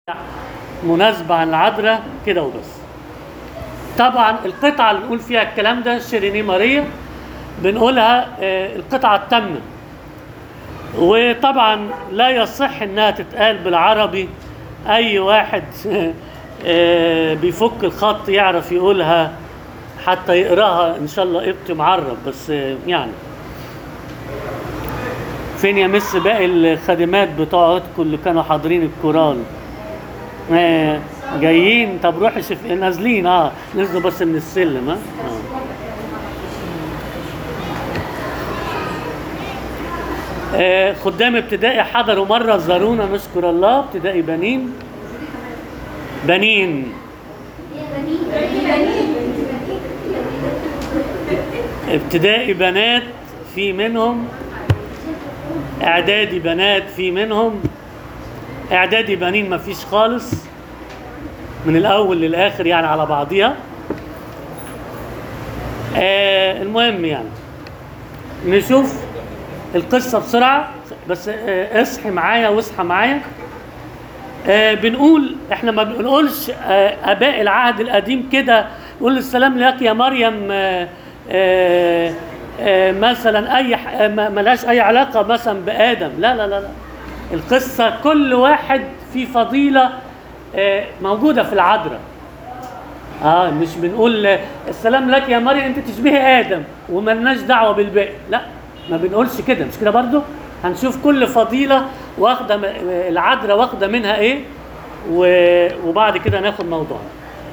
مناسبة عن العذراء كده وبس طبعا القطعة اللي بنقول فيها الكلام ده شيريني ماريا بنقولها آه، القطعة التامة وطبعا لا يصح انها تتقال بالعربي اي واحد آه، بيفك الخط يعرف يقولها حتى يقراها ان شاء الله قبط معرب بس آه، يعني فين يا مس باقي الخادمات بتوعكم اللي كانوا حاضرين الكورال آه جايين طب روحي شوف نازلين اه نزلوا بس من السلم ها آه. آه خدام ابتدائي حضروا مرة زارونا نشكر الله ابتدائي بنين بنين ابتدائي بنات في منهم اعدادي بنات في منهم اعدادي بنين ما فيش خالص من الاول للاخر يعني على بعضيها آه المهم يعني نشوف القصه بسرعه بس آه اصحي معايا واصحى معايا آه بنقول احنا ما بنقولش آه اباء العهد القديم كده نقول السلام لك يا مريم آه آه آه مثلا اي ح- آه ما- ملهاش اي علاقه مثلا بادم لا لا لا لا القصه كل واحد في فضيله آه موجوده في العذراء اه مش بنقول آه، السلام لك يا مريم انت تشبهي ادم وملناش دعوه بالباقي لا ما بنقولش كده مش كده برضو هنشوف كل فضيله واخده م- العذراء واخده منها ايه و- وبعد كده ناخد موضوعنا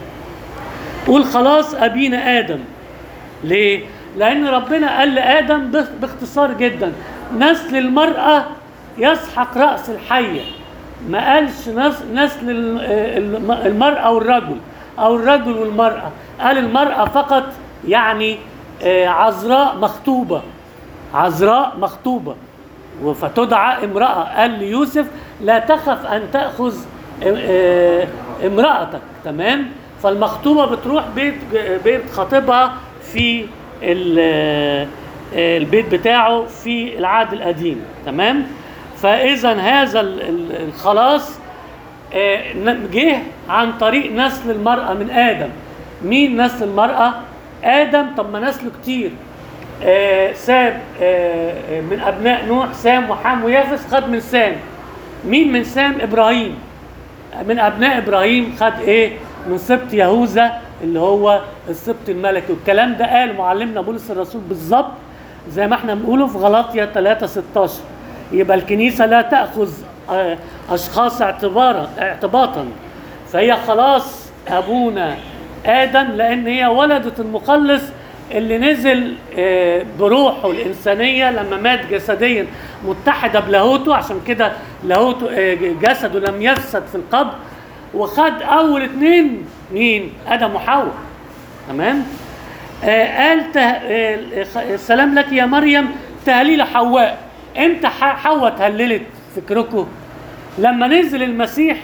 قول خلاص ابينا ادم ليه لان ربنا قال لادم باخ- باختصار جدا نسل المراه يسحق راس الحيه ما قالش نس- نسل ال- الم- المراه والرجل او الرجل والمراه قال المراه فقط يعني آه، عذراء مخطوبه عذراء مخطوبه فتدعى امراه قال ليوسف لا تخف ان تاخذ آه، امراتك تمام فالمخطوبه بتروح بيت بيت خطيبها في ال- آه، البيت بتاعه في العهد القديم تمام فاذا هذا ال- ال- الخلاص آه، ن- جه عن طريق نسل المرأة من آدم مين نسل المرأة؟ آدم طب ما نسله كتير آه، سام آه، آه، من أبناء نوح سام وحام ويافس خد من سام مين من سام؟ إبراهيم من أبناء إبراهيم خد إيه؟ من سبط يهوذا اللي هو السبط الملكي والكلام ده قال معلمنا بولس الرسول بالظبط زي ما احنا بنقوله في غلاطيا 3 16 يبقى الكنيسه لا تاخذ آه، اشخاص اعتبارا اعتباطا فهي خلاص ابونا ادم لان هي ولدت المخلص اللي نزل آه، بروحه الانسانيه لما مات جسديا متحده بلاهوته عشان كده لاهوته آه، جسده لم يفسد في القبر وخد اول اتنين مين ادم وحواء تمام آه قال ته... آه خ- سلام لك يا مريم تهليل حواء امتى ح- حواء تهللت فكركم لما نزل المسيح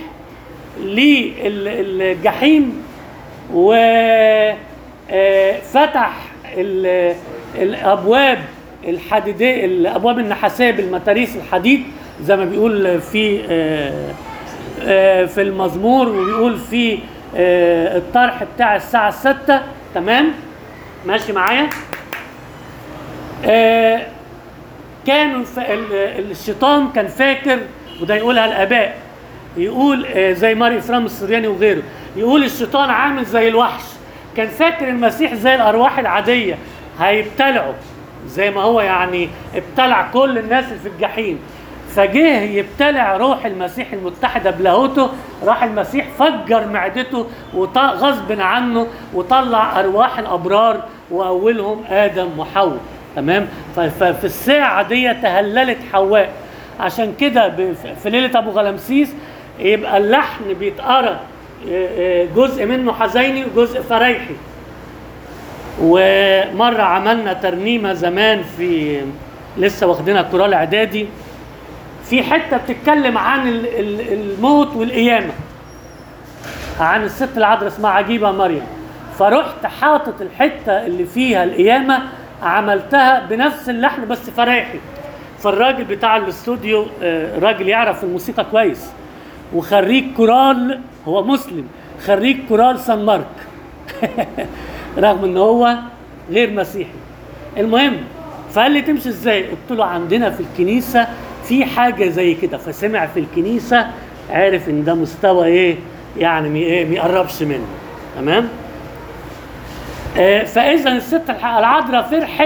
للجحيم وفتح الابواب الحديديه الابواب النحاسيه بالمتاريس الحديد زي ما بيقول في آه، آه، في المزمور وبيقول في آه، الطرح بتاع الساعة الستة تمام ماشي معايا آه، كانوا ف- ال- ال- الشيطان كان فاكر وده يقولها الآباء يقول آه، زي ماري إفرام السرياني وغيره يقول الشيطان عامل زي الوحش كان فاكر المسيح زي الأرواح العادية هيبتلعه زي ما هو يعني ابتلع كل الناس اللي في الجحيم فجه يبتلع روح المسيح المتحده بلاهوته راح المسيح فجر معدته وط- غصب عنه وطلع ارواح الابرار واولهم ادم وحواء تمام ف- ففي الساعه دي تهللت حواء عشان كده ب- في ليله ابو غلمسيس يبقى اللحن بيتقرا آه، آه، جزء منه حزيني وجزء فريحي ومرة عملنا ترنيمة زمان في لسه واخدينها كورال اعدادي في حتة بتتكلم عن ال- ال- الموت والقيامة عن الست العذراء اسمها عجيبة مريم فرحت حاطط الحتة اللي فيها القيامة عملتها بنفس اللحن بس فريحي فالراجل بتاع الاستوديو آه، راجل يعرف الموسيقى كويس وخريج كورال هو مسلم خريج كورال سان مارك رغم ان هو غير مسيحي المهم فقال لي تمشي ازاي قلت له عندنا في الكنيسه في حاجه زي كده فسمع في الكنيسه عرف ان ده مستوى ايه يعني مي ايه ما يقربش منه تمام آه فاذا الست الح- العذراء فرحت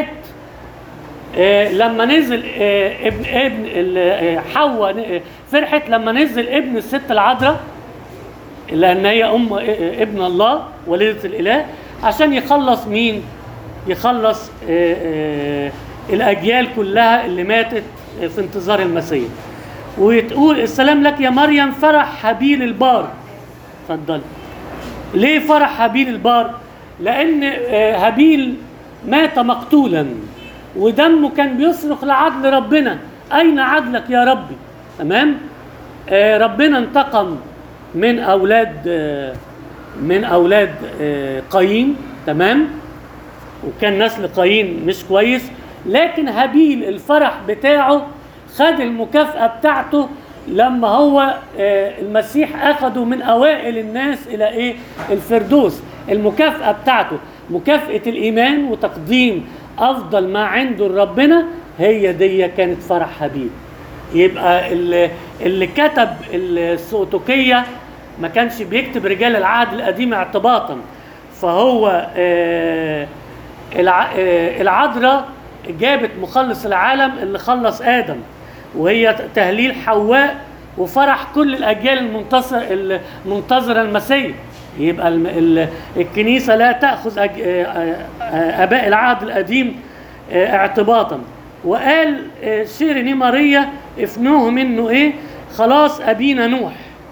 آه، لما نزل آه، ابن ابن ال- آه، حواء ن- آه، فرحت لما نزل ابن الست العذراء لان هي ام آه، آه، ابن الله والده الاله عشان يخلص مين؟ يخلص آه، آه، الاجيال كلها اللي ماتت آه، في انتظار المسيح. وتقول السلام لك يا مريم فرح هابيل البار. اتفضلي. ليه فرح هابيل البار؟ لأن آه، هابيل مات مقتولا ودمه كان بيصرخ لعدل ربنا أين عدلك يا ربي؟ تمام؟ آه، ربنا انتقم من أولاد آه، من أولاد آه، قايين تمام؟ وكان نسل قايين مش كويس لكن هابيل الفرح بتاعه خد المكافأة بتاعته لما هو آه، المسيح أخده من أوائل الناس إلى إيه الفردوس المكافأة بتاعته مكافأة الإيمان وتقديم أفضل ما عنده لربنا هي دي كانت فرح هابيل يبقى اللي, اللي كتب السؤتوكية ما كانش بيكتب رجال العهد القديم اعتباطا فهو آه الع- آه، العذراء جابت مخلص العالم اللي خلص ادم وهي ت- تهليل حواء وفرح كل الاجيال المنتصر المنتظره المسيح يبقى الم- ال- الكنيسه لا تاخذ أج- آه، آه، آه، اباء العهد القديم آه، اعتباطا وقال آه، شيرني ماريا افنوه منه ايه خلاص ابينا نوح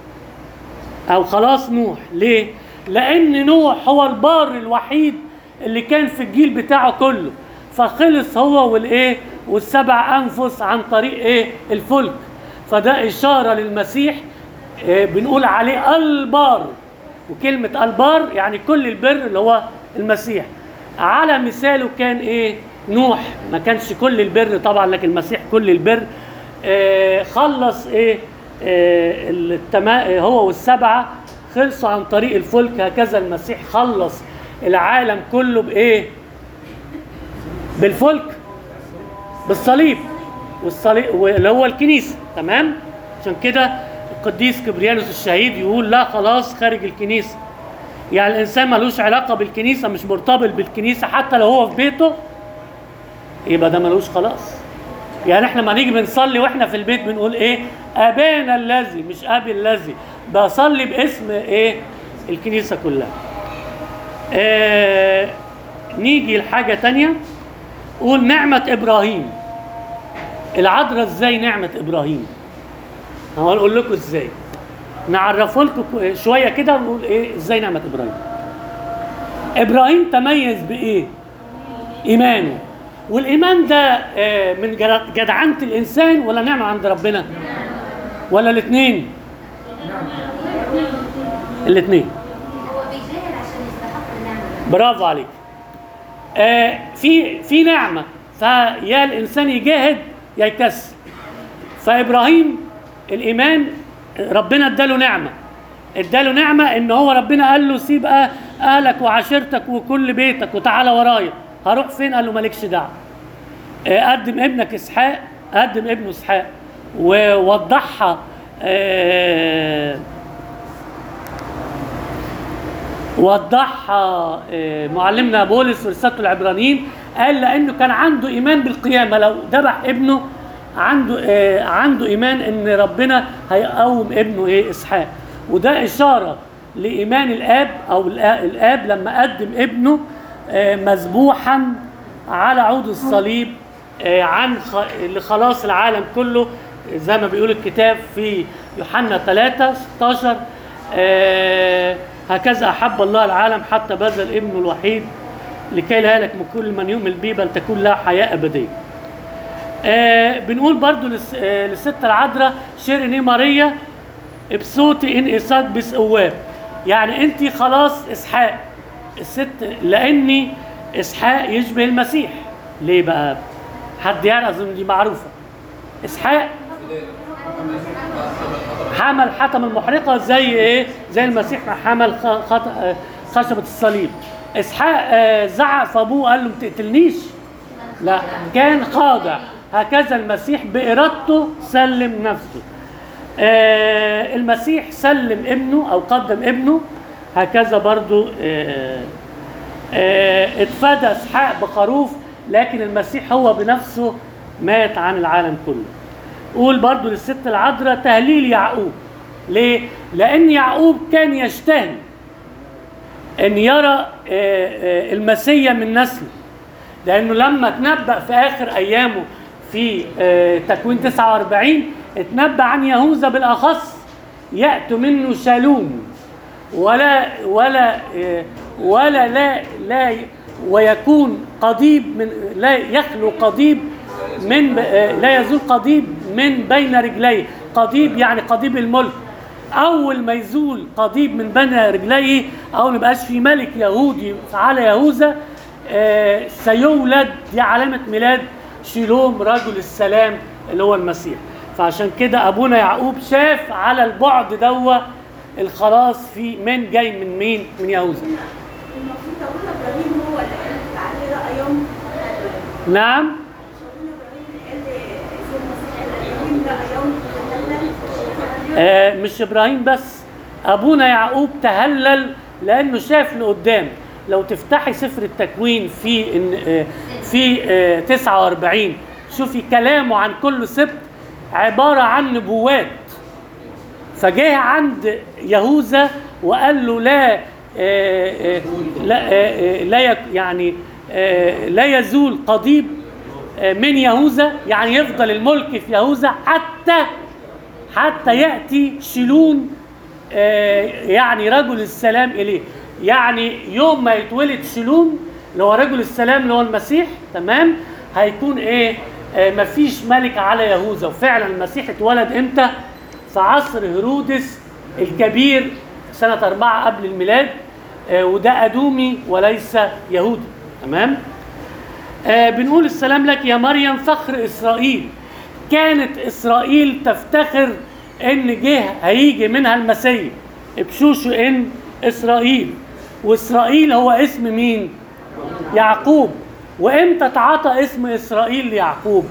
او خلاص نوح ليه لان نوح هو البار الوحيد اللي كان في الجيل بتاعه كله فخلص هو والايه والسبع انفس عن طريق ايه الفلك فده اشاره للمسيح آه، بنقول عليه البار وكلمه البار يعني كل البر اللي هو المسيح على مثاله كان ايه نوح ما كانش كل البر طبعا لكن المسيح كل البر آه، خلص ايه آه، التما... هو والسبعه خلصوا عن طريق الفلك هكذا المسيح خلص العالم كله بايه بالفلك بالصليب والصليب اللي هو الكنيسه تمام عشان كده القديس كبريانوس الشهيد يقول لا خلاص خارج الكنيسه يعني الانسان ملوش علاقه بالكنيسه مش مرتبط بالكنيسه حتى لو هو في بيته يبقى ده ملوش خلاص يعني احنا ما نيجي بنصلي واحنا في البيت بنقول ايه ابانا الذي مش ابي الذي بصلي باسم ايه الكنيسه كلها آه نيجي لحاجه تانية قول نعمه ابراهيم العذراء ازاي نعمه ابراهيم هقول لكم ازاي نعرفه لكم كو- شويه كده ونقول ايه ازاي نعمه ابراهيم ابراهيم تميز بايه ايمانه والايمان ده آه، من جد- جدعنه الانسان ولا نعمه عند ربنا ولا الاثنين الاثنين هو بيجاهد عشان يستحق النعمة برافو عليك آه في في نعمه فيا الانسان يجاهد يا يكسل فابراهيم الايمان ربنا اداله نعمه اداله نعمه ان هو ربنا قال له سيب أه- اهلك وعشيرتك وكل بيتك وتعالى ورايا هروح فين قال له مالكش دعوه آه، قدم ابنك اسحاق قدم ابنه اسحاق ووضحها آه وضحها آه، معلمنا بولس في رسالته العبرانيين قال لانه كان عنده ايمان بالقيامه لو ذبح ابنه عنده آه، عنده ايمان ان ربنا هيقوم ابنه ايه اسحاق وده اشاره لايمان الاب او الآ- الاب لما قدم ابنه آه، مذبوحا على عود الصليب آه، عن خ- لخلاص العالم كله زي ما بيقول الكتاب في يوحنا 3 16 آه، هكذا أحب الله العالم حتى بذل ابنه الوحيد لكي لا يهلك من كل من يؤمن به بل تكون له حياة أبدية آه بنقول برضو للس- آه للست العذراء شيرني ماريا بصوتي ان اساك بس اواب يعني انت خلاص اسحاق الست لاني اسحاق يشبه المسيح ليه بقى حد يعرف اظن دي معروفه اسحاق حمل حطم المحرقه زي ايه زي المسيح ما حمل خ- خط... آه، خشبه الصليب اسحاق آه، زعق فابوه قال له ما تقتلنيش لا كان خاضع هكذا المسيح بإرادته سلم نفسه آه المسيح سلم ابنه أو قدم ابنه هكذا برضو آه آه اتفدى اسحاق بخروف لكن المسيح هو بنفسه مات عن العالم كله قول برضو للست العذراء تهليل يعقوب ليه؟ لأن يعقوب كان يشتهي أن يرى آه، آه، المسيا من نسله لأنه لما تنبأ في آخر أيامه في آه، تكوين 49 اتنبأ عن يهوذا بالأخص يأتي منه شالوم ولا ولا آه، ولا لا لا ويكون قضيب من لا يخلو قضيب من آه، لا يزول قضيب من بين رجليه قضيب يعني قضيب الملك اول ما يزول قضيب من بين رجليه او ما يبقاش في ملك يهودي على يهوذا آه، سيولد دي علامه ميلاد شيلوم رجل السلام اللي هو المسيح فعشان كده ابونا يعقوب شاف على البعد دوا الخلاص في من جاي من مين من يهوذا المفروض ابونا ابراهيم هو اللي قال عليه رايهم نعم ابونا ابراهيم اللي قال زي المسيح قال ابراهيم رايهم آه، مش ابراهيم بس ابونا يعقوب تهلل لانه شاف لقدام لو تفتحي سفر التكوين في إن- آه، في آه، 49 شوفي كلامه عن كل سبت عباره عن نبوات فجه عند يهوذا وقال له لا آه، آه، لا آه، آه، لا يك- يعني آه، لا يزول قضيب آه، من يهوذا يعني يفضل الملك في يهوذا حتى حتى ياتي شيلون آه، يعني رجل السلام اليه يعني يوم ما يتولد شيلون اللي هو رجل السلام اللي هو المسيح تمام هيكون ايه آه، مفيش ملك على يهوذا وفعلا المسيح اتولد امتى في عصر هيرودس الكبير سنة أربعة قبل الميلاد آه، وده أدومي وليس يهودي تمام آه بنقول السلام لك يا مريم فخر اسرائيل كانت اسرائيل تفتخر ان جه هيجي منها المسيح بشوشو ان اسرائيل واسرائيل هو اسم مين يعقوب وامتى تعاطى اسم اسرائيل ليعقوب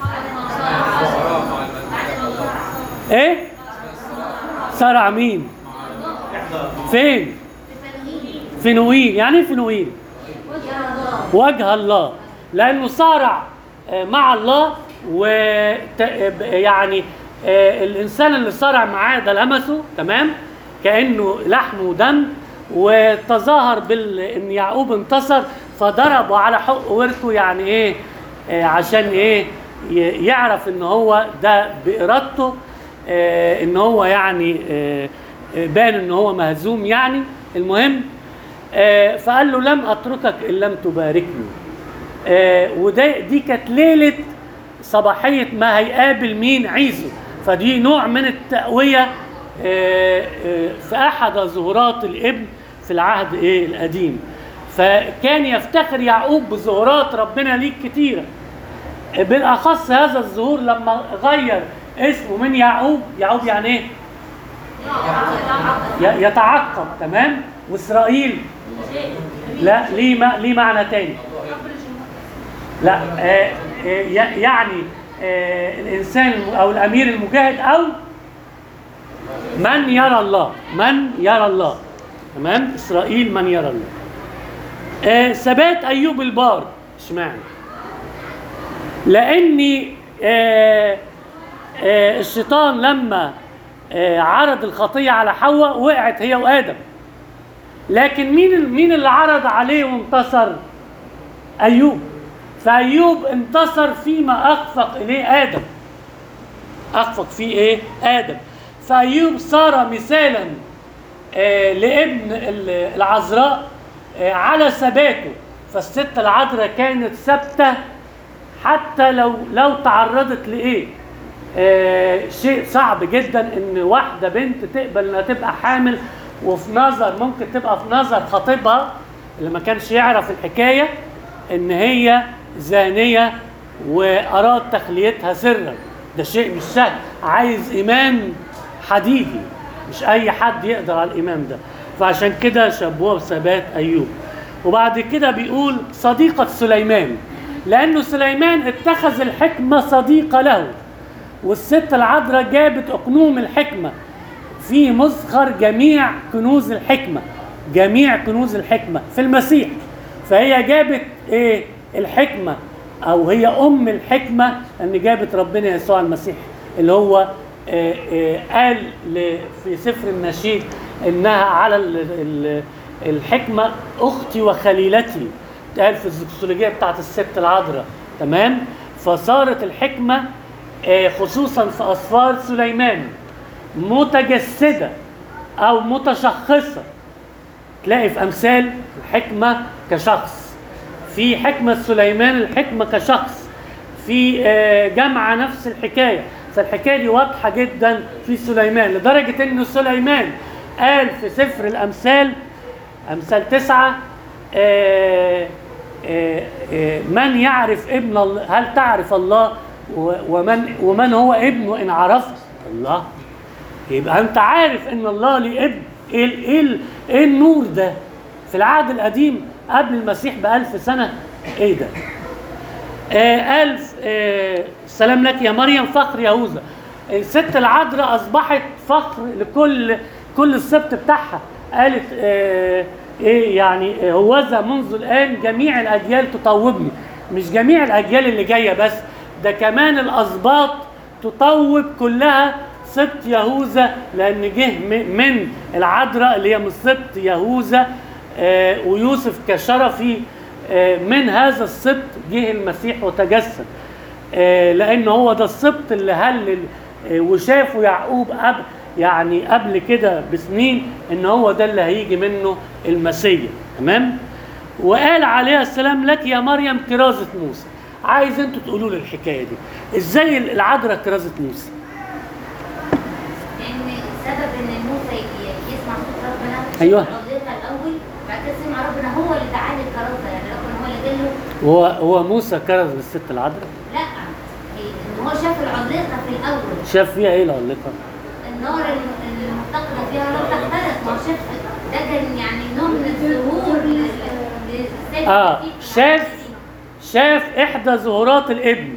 ايه صرع مين فين في نويل يعني ايه في نويل وجه الله لانه صارع آه، مع الله و يعني آه، الانسان اللي صارع معاه ده لمسه تمام كانه لحم ودم وتظاهر بال ان يعقوب انتصر فضربه على حق ورثه يعني ايه آه، عشان ايه ي- يعرف ان هو ده بارادته آه، ان هو يعني آه، آه، بان ان هو مهزوم يعني المهم آه، فقال له لم اتركك ان لم تباركني آه، وده دي كانت ليله صباحيه ما هيقابل مين عيسو فدي نوع من التقويه آه، آه، في احد ظهورات الابن في العهد ايه القديم فكان يفتخر يعقوب بظهورات ربنا ليك كتيره بالاخص هذا الظهور لما غير اسمه من يعقوب يعقوب يعني ايه ي- يتعقب تمام واسرائيل لا ليه ما ليه معنى تاني لا آه آه ي- يعني آه الانسان الم- او الامير المجاهد او من يرى الله من يرى الله تمام اسرائيل من يرى الله آه ثبات ايوب البار اشمعنى لاني آه آه الشيطان لما آه عرض الخطيه على حواء وقعت هي وادم لكن مين مين اللي عرض عليه وانتصر ايوب فايوب انتصر فيما اخفق اليه ادم اخفق فيه ايه ادم فايوب صار مثالا آه لابن ال- العذراء آه على ثباته فالست العذراء كانت ثابته حتى لو لو تعرضت لايه آه شيء صعب جدا ان واحده بنت تقبل انها تبقى حامل وفي نظر ممكن تبقى في نظر خطيبها اللي ما كانش يعرف الحكايه ان هي زانيه واراد تخليتها سرا ده شيء مش سهل عايز ايمان حديدي مش اي حد يقدر على الايمان ده فعشان كده شبهوه بثبات ايوب وبعد كده بيقول صديقة سليمان لأنه سليمان اتخذ الحكمة صديقة له والست العذراء جابت أقنوم الحكمة في مزخر جميع كنوز الحكمة جميع كنوز الحكمة في المسيح فهي جابت ايه الحكمة او هي ام الحكمة ان جابت ربنا يسوع المسيح اللي هو آه، آه، قال ل- في سفر النشيد انها على ال- ال- الحكمة اختي وخليلتي قال في الزكسولوجية بتاعت الست العذراء تمام فصارت الحكمة آه، خصوصا في اسفار سليمان متجسدة او متشخصة تلاقي في امثال الحكمه كشخص في حكمه سليمان الحكمه كشخص في آه، جمع نفس الحكايه فالحكايه دي واضحه جدا في سليمان لدرجه ان سليمان قال في سفر الامثال امثال تسعه آه، آه، آه، من يعرف ابن الله هل تعرف الله و- ومن ومن هو ابنه ان عرفت الله يبقى انت عارف ان الله ليه ابن ايه ال- ايه ال- ايه النور ده في العهد القديم قبل المسيح بألف سنة ايه ده آه ألف آه سلام لك يا مريم فخر يهوذا الست العذراء أصبحت فخر لكل كل السبط بتاعها قالت آه ايه يعني هوذا منذ الآن جميع الأجيال تطوبني مش جميع الأجيال اللي جاية بس ده كمان الأسباط تطوب كلها سبط يهوذا لأن جه م- من العذراء اللي هي من سبط يهوذا آه ويوسف كشرفي آه، من هذا السبط جه المسيح وتجسد آه، لان هو ده السبط اللي هلل آه، وشافه يعقوب قبل يعني قبل كده بسنين ان هو ده اللي هيجي منه المسيح تمام وقال عليه السلام لك يا مريم كرازة موسى عايز انتوا تقولوا لي الحكايه دي ازاي العذراء كرازة موسى لان السبب ان موسى ي- يسمع صوت ربنا أيوة. العضيقه الاول بعد كده سمع ربنا هو اللي دعاه للكرازه يعني ربنا هو اللي دله هو هو موسى كرز بالست العذراء لا هي- ان هو شاف العضيقه في الاول شاف فيها ايه العلقه النار الم- المفتقده فيها لم تختلف ما هو شاف ده كان يعني نوع من الظهور لل- للسيد اه المسيح. شاف شاف احدى ظهورات الابن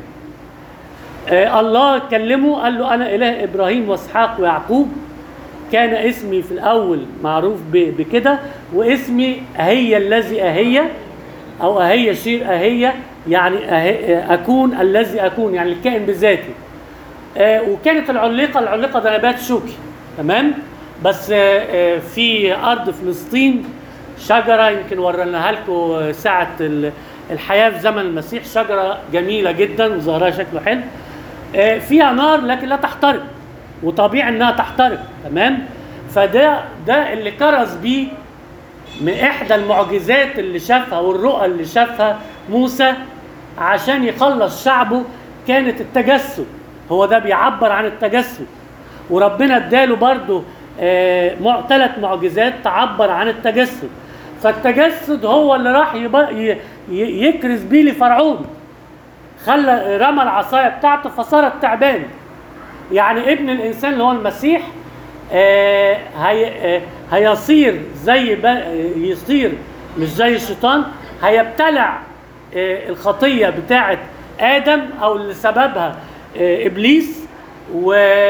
آه الله كلمه قال له انا اله ابراهيم واسحاق ويعقوب كان اسمي في الاول معروف ب- بكده واسمي اهي الذي اهي او اهي شير اهي يعني أهي اكون الذي اكون يعني الكائن بذاتي آه، وكانت العليقه العليقه ده نبات شوكي تمام بس آه، آه، في ارض فلسطين شجره يمكن وريناها لكم ساعه ال- الحياه في زمن المسيح شجره جميله جدا وظهرها شكله حلو آه، فيها نار لكن لا تحترق وطبيعي انها تحترق تمام فده ده اللي كرز بيه من احدى المعجزات اللي شافها والرؤى اللي شافها موسى عشان يخلص شعبه كانت التجسد هو ده بيعبر عن التجسد وربنا اداله برضه ثلاث معجزات تعبر عن التجسد فالتجسد هو اللي راح يب- ي- ي- يكرز بيه لفرعون خلى رمى العصايه بتاعته فصارت تعبان يعني ابن الانسان اللي هو المسيح آه هي آه هيصير زي ب- آه، يصير مش زي الشيطان هيبتلع آه الخطيه بتاعه ادم او اللي سببها آه ابليس و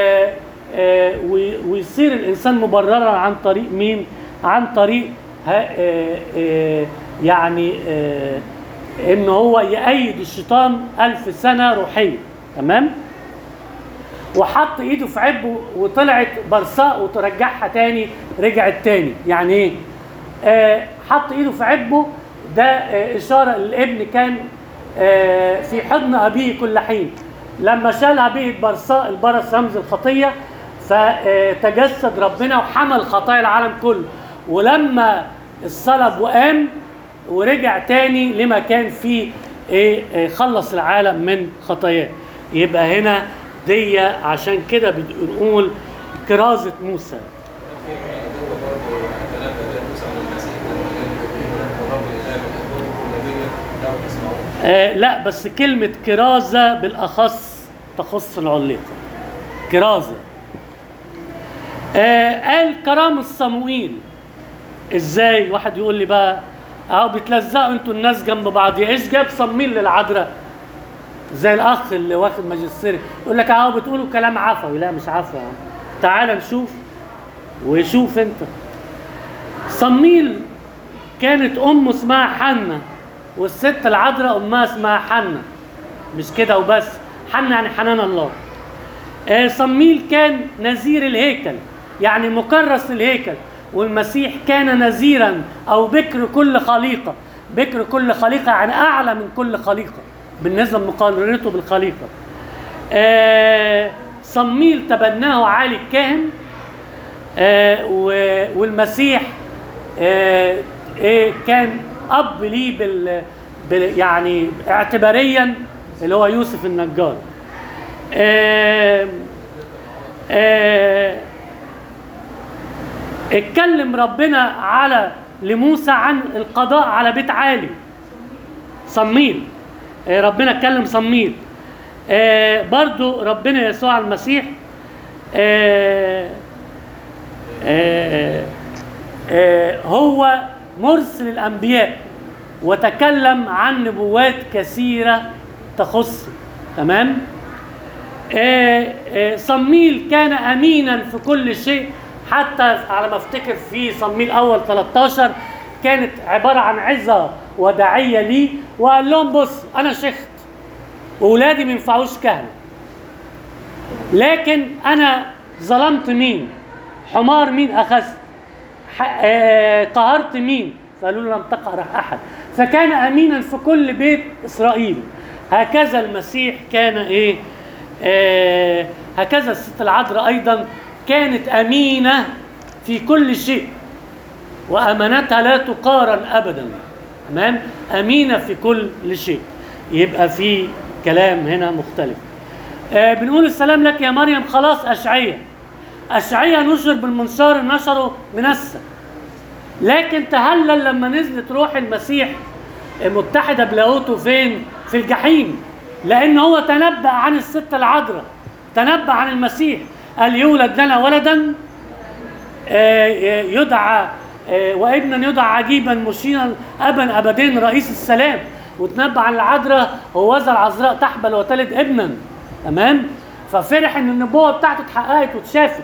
آه، وي- ويصير الانسان مبررا عن طريق مين؟ عن طريق ها- آه، آه، يعني آه، ان هو يأيد الشيطان ألف سنة روحية تمام؟ وحط ايده في عبه وطلعت برصاء وترجعها تاني رجعت تاني يعني ايه آه حط ايده في عبه ده آه اشاره الابن كان آه في حضن ابيه كل حين لما شالها بيت برصاء البرص رمز الخطيه فتجسد ربنا وحمل خطايا العالم كله ولما الصلب وقام ورجع تاني لما كان فيه ايه آه، خلص العالم من خطاياه يبقى هنا دي عشان كده بنقول كرازة موسى آه لا بس كلمة كرازة بالأخص تخص العليقة كرازة آه قال كرامة صموئيل ازاي واحد يقول لي بقى اهو بتلزقوا انتوا الناس جنب بعض ايش جاب صموئيل للعذراء زي الاخ اللي واخد ماجستير يقول لك اهو بتقولوا كلام عفوي لا مش عفوي يا عم. تعال نشوف وشوف انت صميل كانت امه اسمها حنة والست العذراء امها اسمها حنة مش كده وبس حنة يعني حنان الله آه، صميل كان نذير الهيكل يعني مكرس الهيكل والمسيح كان نذيرا او بكر كل خليقه بكر كل خليقه يعني اعلى من كل خليقه بالنسبه لمقارنته بالخليقه آه، صميل تبناه عالي الكاهن آه، و- والمسيح آه، إيه كان اب ليه بال بال- يعني اعتباريا اللي هو يوسف النجار آه، آه، اتكلم ربنا على لموسى عن القضاء على بيت عالي صميل آه، ربنا اتكلم صميل آه، برضو ربنا يسوع المسيح آه، آه، آه، هو مرسل الانبياء وتكلم عن نبوات كثيره تخصه تمام آه، آه، صميل كان امينا في كل شيء حتى على ما افتكر في صميل اول 13 كانت عباره عن عظه وداعيه لي وقال لهم بص انا شيخت واولادي ما ينفعوش كهنه لكن انا ظلمت مين حمار مين اخذت ح- آه، قهرت مين فقالوا له لم تقهر احد فكان امينا في كل بيت اسرائيل هكذا المسيح كان ايه آه هكذا الست العذراء ايضا كانت امينه في كل شيء وامانتها لا تقارن ابدا تمام امينه في كل شيء يبقى في كلام هنا مختلف آه بنقول السلام لك يا مريم خلاص اشعية اشعية نشر بالمنشار نشره منسى لكن تهلل لما نزلت روح المسيح متحدة بلاهوته فين؟ في الجحيم لأن هو تنبأ عن الست العذراء تنبأ عن المسيح قال يولد لنا ولدا آه، يدعى آه، وابنا يدعى عجيبا مشيرا ابا ابدين رئيس السلام وتنبأ عن العذراء هوذا العذراء تحبل وتلد ابنا تمام ففرح ان النبوه بتاعته اتحققت واتشافت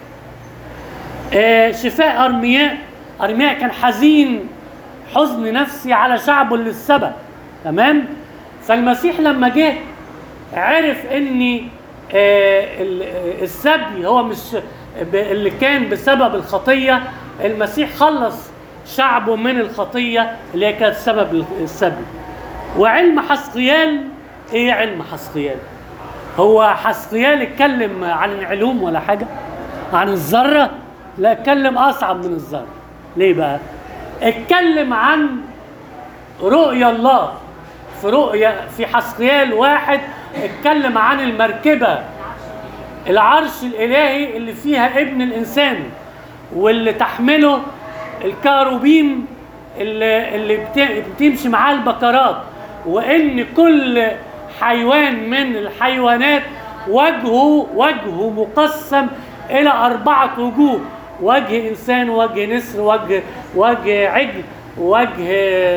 آه، شفاء ارمياء ارمياء كان حزين حزن نفسي على شعبه اللي السبب تمام فالمسيح لما جه عرف ان آه، ال- آه، السبي هو مش ب- اللي كان بسبب الخطيه المسيح خلص شعبه من الخطيه اللي هي كانت سبب السبي وعلم حسقيال ايه علم حسقيال هو حسقيال اتكلم عن العلوم ولا حاجه عن الذره لا اتكلم اصعب من الذره ليه بقى اتكلم عن رؤيا الله في رؤيا في حسقيال واحد اتكلم عن المركبه العرش الالهي اللي فيها ابن الانسان واللي تحمله الكاروبيم اللي, اللي بت- بتمشي معاه البكرات وان كل حيوان من الحيوانات وجهه وجهه مقسم الى اربعه وجوه وجه انسان وجه نسر وجه وجه عجل وجه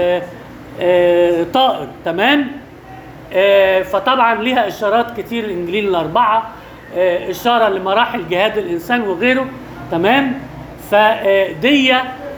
آه، طائر تمام آه، فطبعا ليها اشارات كتير الانجيل الاربعه آه، اشاره لمراحل جهاد الانسان وغيره تمام فدي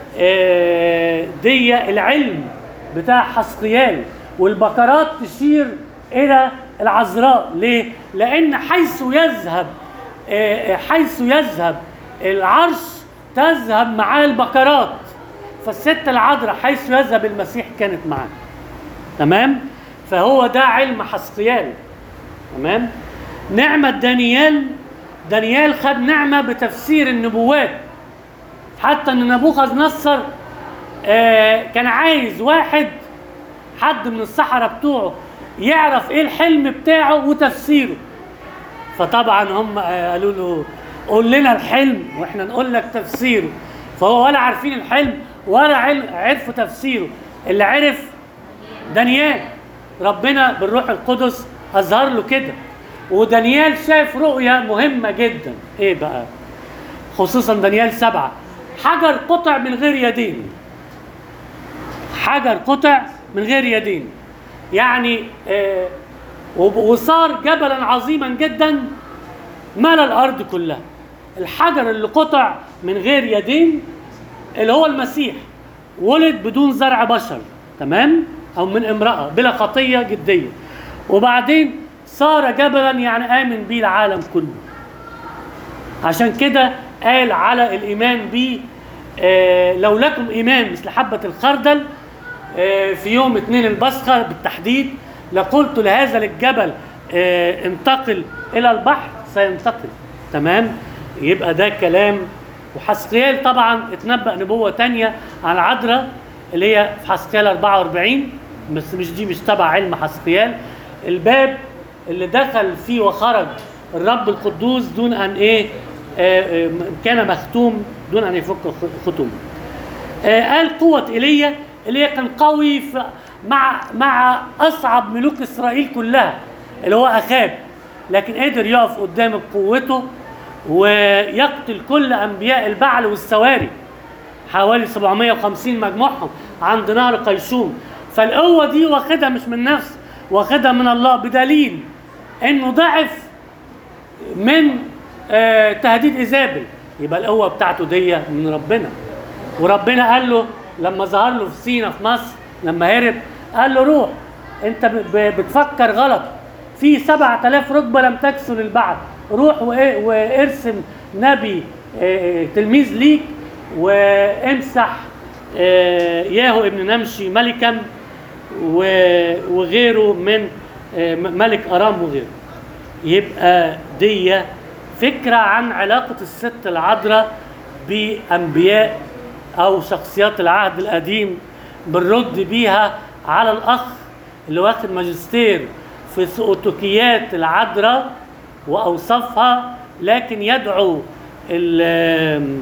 آه، دي العلم بتاع حسقيال والبكرات تشير الى العذراء ليه؟ لان حيث يذهب آه، حيث يذهب العرش تذهب معاه البكرات فالست العذراء حيث يذهب المسيح كانت معاه تمام فهو ده علم حسقيال تمام نعمة دانيال دانيال خد نعمة بتفسير النبوات حتى ان نبوخذ نصر آه كان عايز واحد حد من السحرة بتوعه يعرف ايه الحلم بتاعه وتفسيره فطبعا هم آه، قالوا له قول لنا الحلم واحنا نقول لك تفسيره فهو ولا عارفين الحلم ولا عل- عرفوا تفسيره اللي عرف دانيال ربنا بالروح القدس اظهر له كده ودانيال شاف رؤية مهمة جدا ايه بقى خصوصا دانيال سبعة حجر قطع من غير يدين حجر قطع من غير يدين يعني آه وب- وصار جبلا عظيما جدا ملا الارض كلها الحجر اللي قطع من غير يدين اللي هو المسيح ولد بدون زرع بشر تمام او من امراه بلا خطيه جديه وبعدين صار جبلا يعني امن به العالم كله عشان كده قال على الايمان به آه لو لكم ايمان مثل حبه الخردل آه في يوم اثنين البصخه بالتحديد لقلت لهذا الجبل آه انتقل الى البحر سينتقل تمام يبقى ده كلام وحسقيال طبعا اتنبأ نبوة تانية عن عذراء اللي هي في حسقيال 44 بس مش دي مش تبع علم حسقيال الباب اللي دخل فيه وخرج الرب القدوس دون ان ايه آه، آه، كان مختوم دون ان يفك خ- ختومه آه، قال قوة ايليا اللي هي كان قوي في مع مع اصعب ملوك اسرائيل كلها اللي هو اخاب لكن قدر يقف قدام قوته ويقتل كل انبياء البعل والسواري حوالي 750 مجموعهم عند نهر قيشوم فالقوة دي واخدها مش من نفسه واخدها من الله بدليل انه ضعف من آه تهديد ايزابل يبقى القوة بتاعته دي من ربنا وربنا قال له لما ظهر له في سينا في مصر لما هرب قال له روح انت ب- ب- بتفكر غلط في 7000 ركبه لم تكسر البعث روح وإيه- وارسم نبي آه، تلميذ ليك وامسح آه، ياهو ابن نمشي ملكا و- وغيره من آه، م- ملك ارام وغيره يبقى دي فكرة عن علاقة الست العذراء بأنبياء أو شخصيات العهد القديم بنرد بيها على الأخ اللي واخد ماجستير في سؤتوكيات العذراء وأوصافها لكن يدعو ال-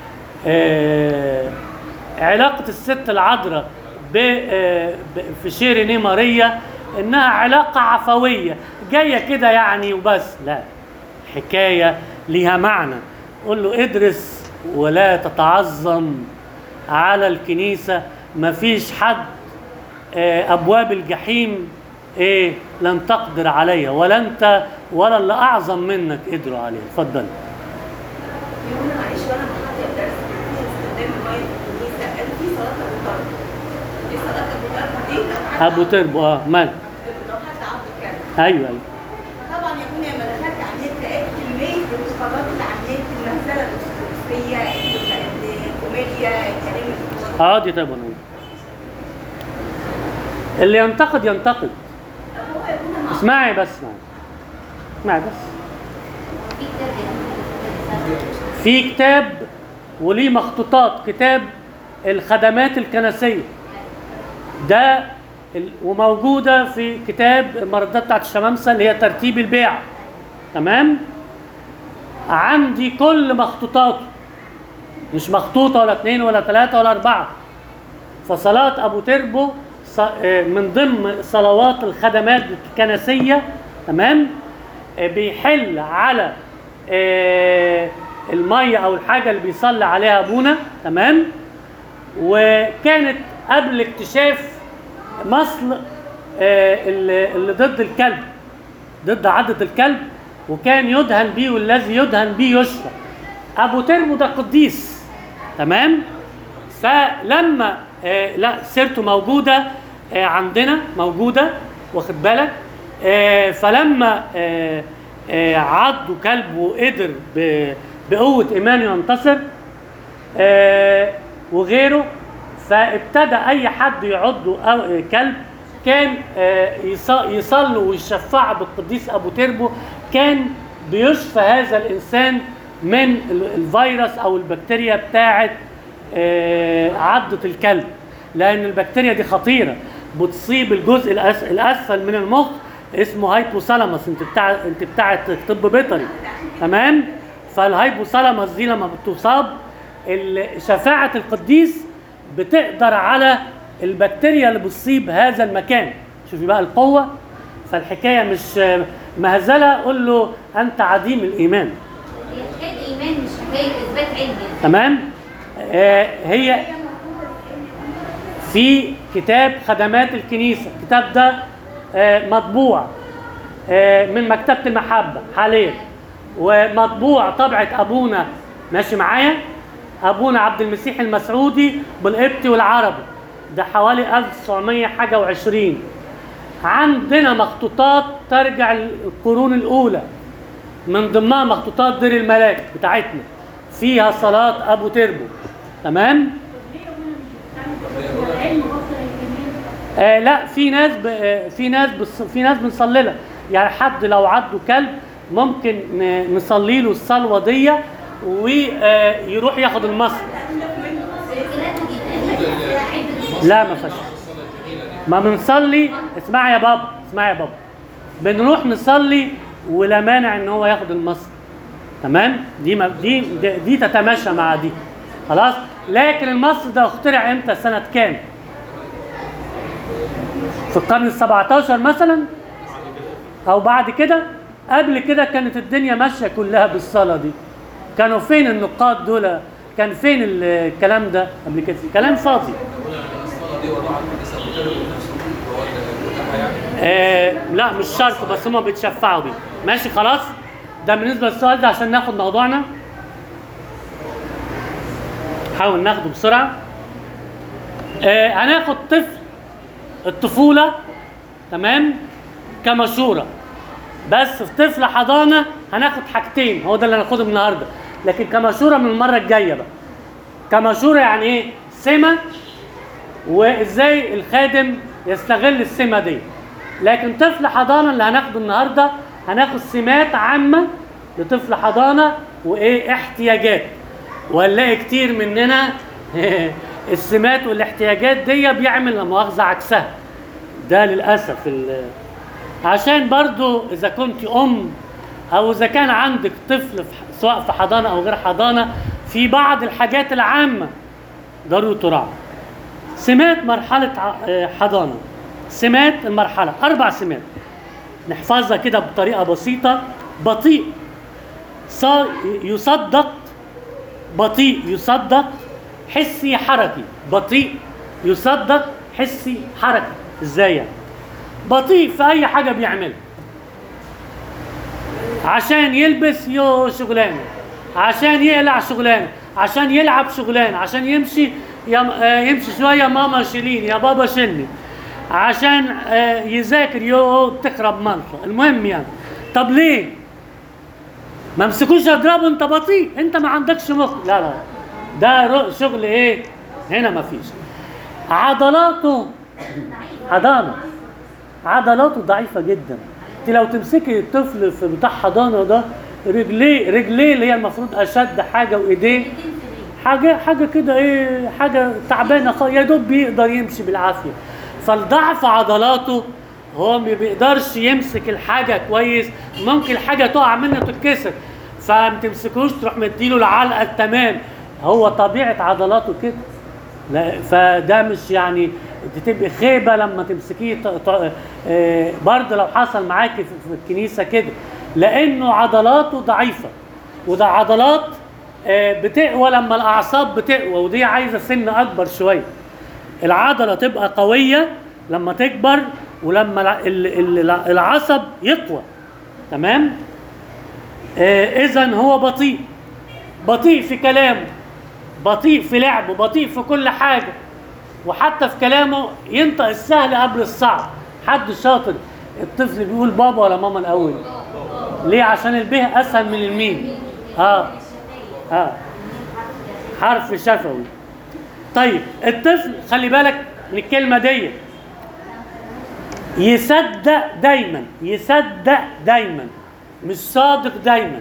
آه، علاقة الست العذراء ب- آه، ب- في شيرينيه ماريا انها علاقة عفوية جاية كده يعني وبس لا حكاية ليها معنى قول له ادرس ولا تتعظم على الكنيسة مفيش حد آه، ابواب الجحيم ايه لن تقدر عليها ولا انت ولا اللي اعظم منك قدروا عليها اتفضل يوم معلش وانا بحضر درس في استخدام الميه في الكنيسه قال في صلاه ابو طارق دي صلاه ابو طارق دي لو حد ابو تربو اه مال لو حد عبد كان ايوه ايوه طبعا يا ابني لما دخلت على النت لقيت كميه الانتقادات اللي على النت المهزله الاسطوريه الكوميديا الكلام اه دي طيب ونقول. اللي ينتقد ينتقد طب هو يكون مع اسمعي بس اسمعي اسمعي بس في كتاب جميل. في كتاب وليه مخطوطات كتاب الخدمات الكنسية ده ال- وموجودة في كتاب المردات بتاعت الشمامسة اللي هي ترتيب البيع تمام عندي كل مخطوطاته مش مخطوطة ولا اتنين ولا تلاتة ولا أربعة فصلاة أبو تربو ص- آه، من ضمن صلوات الخدمات الكنسية تمام آه، بيحل على آه، المية أو الحاجة اللي بيصلي عليها أبونا تمام وكانت قبل اكتشاف مصل آه، اللي اللي ضد الكلب ضد عضة الكلب وكان يدهن به والذي يدهن به يشفى ابو ترمو ده قديس تمام فلما آه لا سيرته موجوده آه عندنا موجوده واخد بالك آه فلما آه آه عضه كلب وقدر ب- بقوه ايمانه ينتصر آه وغيره فابتدى اي حد يعضه أو آه، كلب كان آه، يص- يصلوا ويشفعوا بالقديس ابو تربو كان بيشفى هذا الانسان من ال- الفيروس او البكتيريا بتاعه آه، عضة الكلب لان البكتيريا دي خطيره بتصيب الجزء الأس- الاسفل من المخ اسمه هايبوثالاموس انت بتاع انت بتاعت طب بيطري تمام فالهايبوثالاموس دي لما بتصاب ال- شفاعة القديس بتقدر على البكتيريا اللي بتصيب هذا المكان شوفي بقى القوة فالحكاية مش مهزلة قول له أنت عديم الإيمان هي حكايه ايمان مش جاي اثبات علمي يعني. تمام آه هي في كتاب خدمات الكنيسة الكتاب ده آه مطبوع آه من مكتبة المحبة حاليا ومطبوع طبعة أبونا ماشي معايا أبونا عبد المسيح المسعودي بالقبطي والعربي ده حوالي 1900 حاجة وعشرين عندنا مخطوطات ترجع القرون الأولى من ضمنها مخطوطات دير الملاك بتاعتنا فيها صلاة أبو تربو تمام؟ آه لا في ناس ب... آه في ناس بص... في ناس بنصلي لها يعني حد لو عنده كلب ممكن ن... نصلي له الصلوه دي ويروح ياخد المصر لا ما فيش ما بنصلي اسمع يا بابا اسمع يا بابا بنروح نصلي ولا مانع ان هو ياخد المصر تمام دي ما دي دي, دي تتماشى مع دي خلاص لكن المصر ده اخترع امتى سنه كام في القرن ال 17 مثلا او بعد كده قبل كده كانت الدنيا ماشيه كلها بالصلاه دي كانوا فين النقاد دول كان فين ال- الكلام ده قبل كده كلام فاضي الصلاة دي وراها الكنيسة بتربي نفسه هو اللي يعني آه لا مش شرط بس هم بيتشفعوا بيه ماشي خلاص ده بالنسبه للسؤال ده عشان ناخد موضوعنا حاول ناخده بسرعه آه هناخد طفل الطفوله تمام كمشوره بس في طفل حضانه هناخد حاجتين هو ده اللي هناخدهم النهارده لكن كمشوره من المره الجايه بقى كمشوره يعني ايه سمه وازاي الخادم يستغل السمه دي لكن طفل حضانه اللي هناخده النهارده هناخد سمات عامه لطفل حضانه وايه احتياجات وهنلاقي كتير مننا السمات والاحتياجات دي بيعمل لا مؤاخذه عكسها ده للاسف ال- عشان برضو اذا كنت ام او اذا كان عندك طفل في- سواء في حضانه او غير حضانه في بعض الحاجات العامه ضروري تراعى سمات مرحلة ع- آه، حضانة سمات المرحلة أربع سمات نحفظها كده بطريقة بسيطة بطيء صار يصدق بطيء يصدق حسي حركي بطيء يصدق حسي حركي ازاي يعني بطيء في اي حاجه بيعملها عشان يلبس يو شغلانه عشان يقلع شغلانه عشان يلعب شغلانه عشان يمشي يم آه، يمشي شويه ماما شيليني يا بابا شيلني عشان آه، يذاكر يو تخرب منطقه المهم يعني طب ليه ما امسكوش اضربه انت بطيء انت ما عندكش مخ لا لا ده رو- شغل ايه هنا ما فيش عضلاته حضانه عضلاته ضعيفه جدا انت لو تمسكي الطفل في بتاع حضانه ده رجليه رجليه اللي هي المفروض اشد حاجه وايديه حاجه حاجه كده ايه حاجه تعبانه خالص يا دوب بيقدر يمشي بالعافيه فالضعف عضلاته هو ما بيقدرش يمسك الحاجه كويس ممكن الحاجه تقع منه تتكسر فما تمسكوش تروح مديله العلقه التمام هو طبيعه عضلاته كده لا فده مش يعني انت تبقي خيبه لما تمسكيه ط- ط- آه، برضه لو حصل معاكي في في الكنيسه كده لانه عضلاته ضعيفه وده عضلات آه، بتقوى لما الاعصاب بتقوى ودي عايزه سن اكبر شويه العضله تبقى قويه لما تكبر ولما الع- ال- ال- العصب يقوى تمام اذا هو بطيء بطيء في كلامه بطيء في لعبه بطيء في كل حاجه وحتى في كلامه ينطق السهل قبل الصعب حد شاطر الطفل بيقول بابا ولا ماما الاول ليه عشان البه اسهل من الميم اه اه حرف شفوي طيب الطفل خلي بالك من الكلمه دي يصدق دايما يصدق دايما مش صادق دايما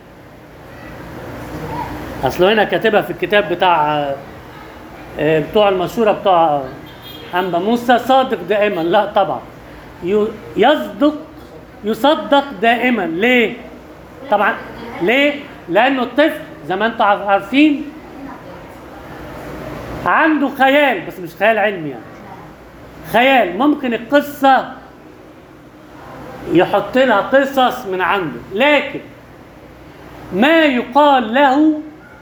اصله هنا كاتبها في الكتاب بتاع آه، بتوع المشهوره بتوع أنبا موسى صادق دائما لا طبعا ي- يصدق يصدق دائما ليه؟ طبعا ليه؟ لأنه الطفل زي ما انتم عارف- عارفين عنده خيال بس مش خيال علمي يعني خيال ممكن القصة يحط لها قصص من عنده لكن ما يقال له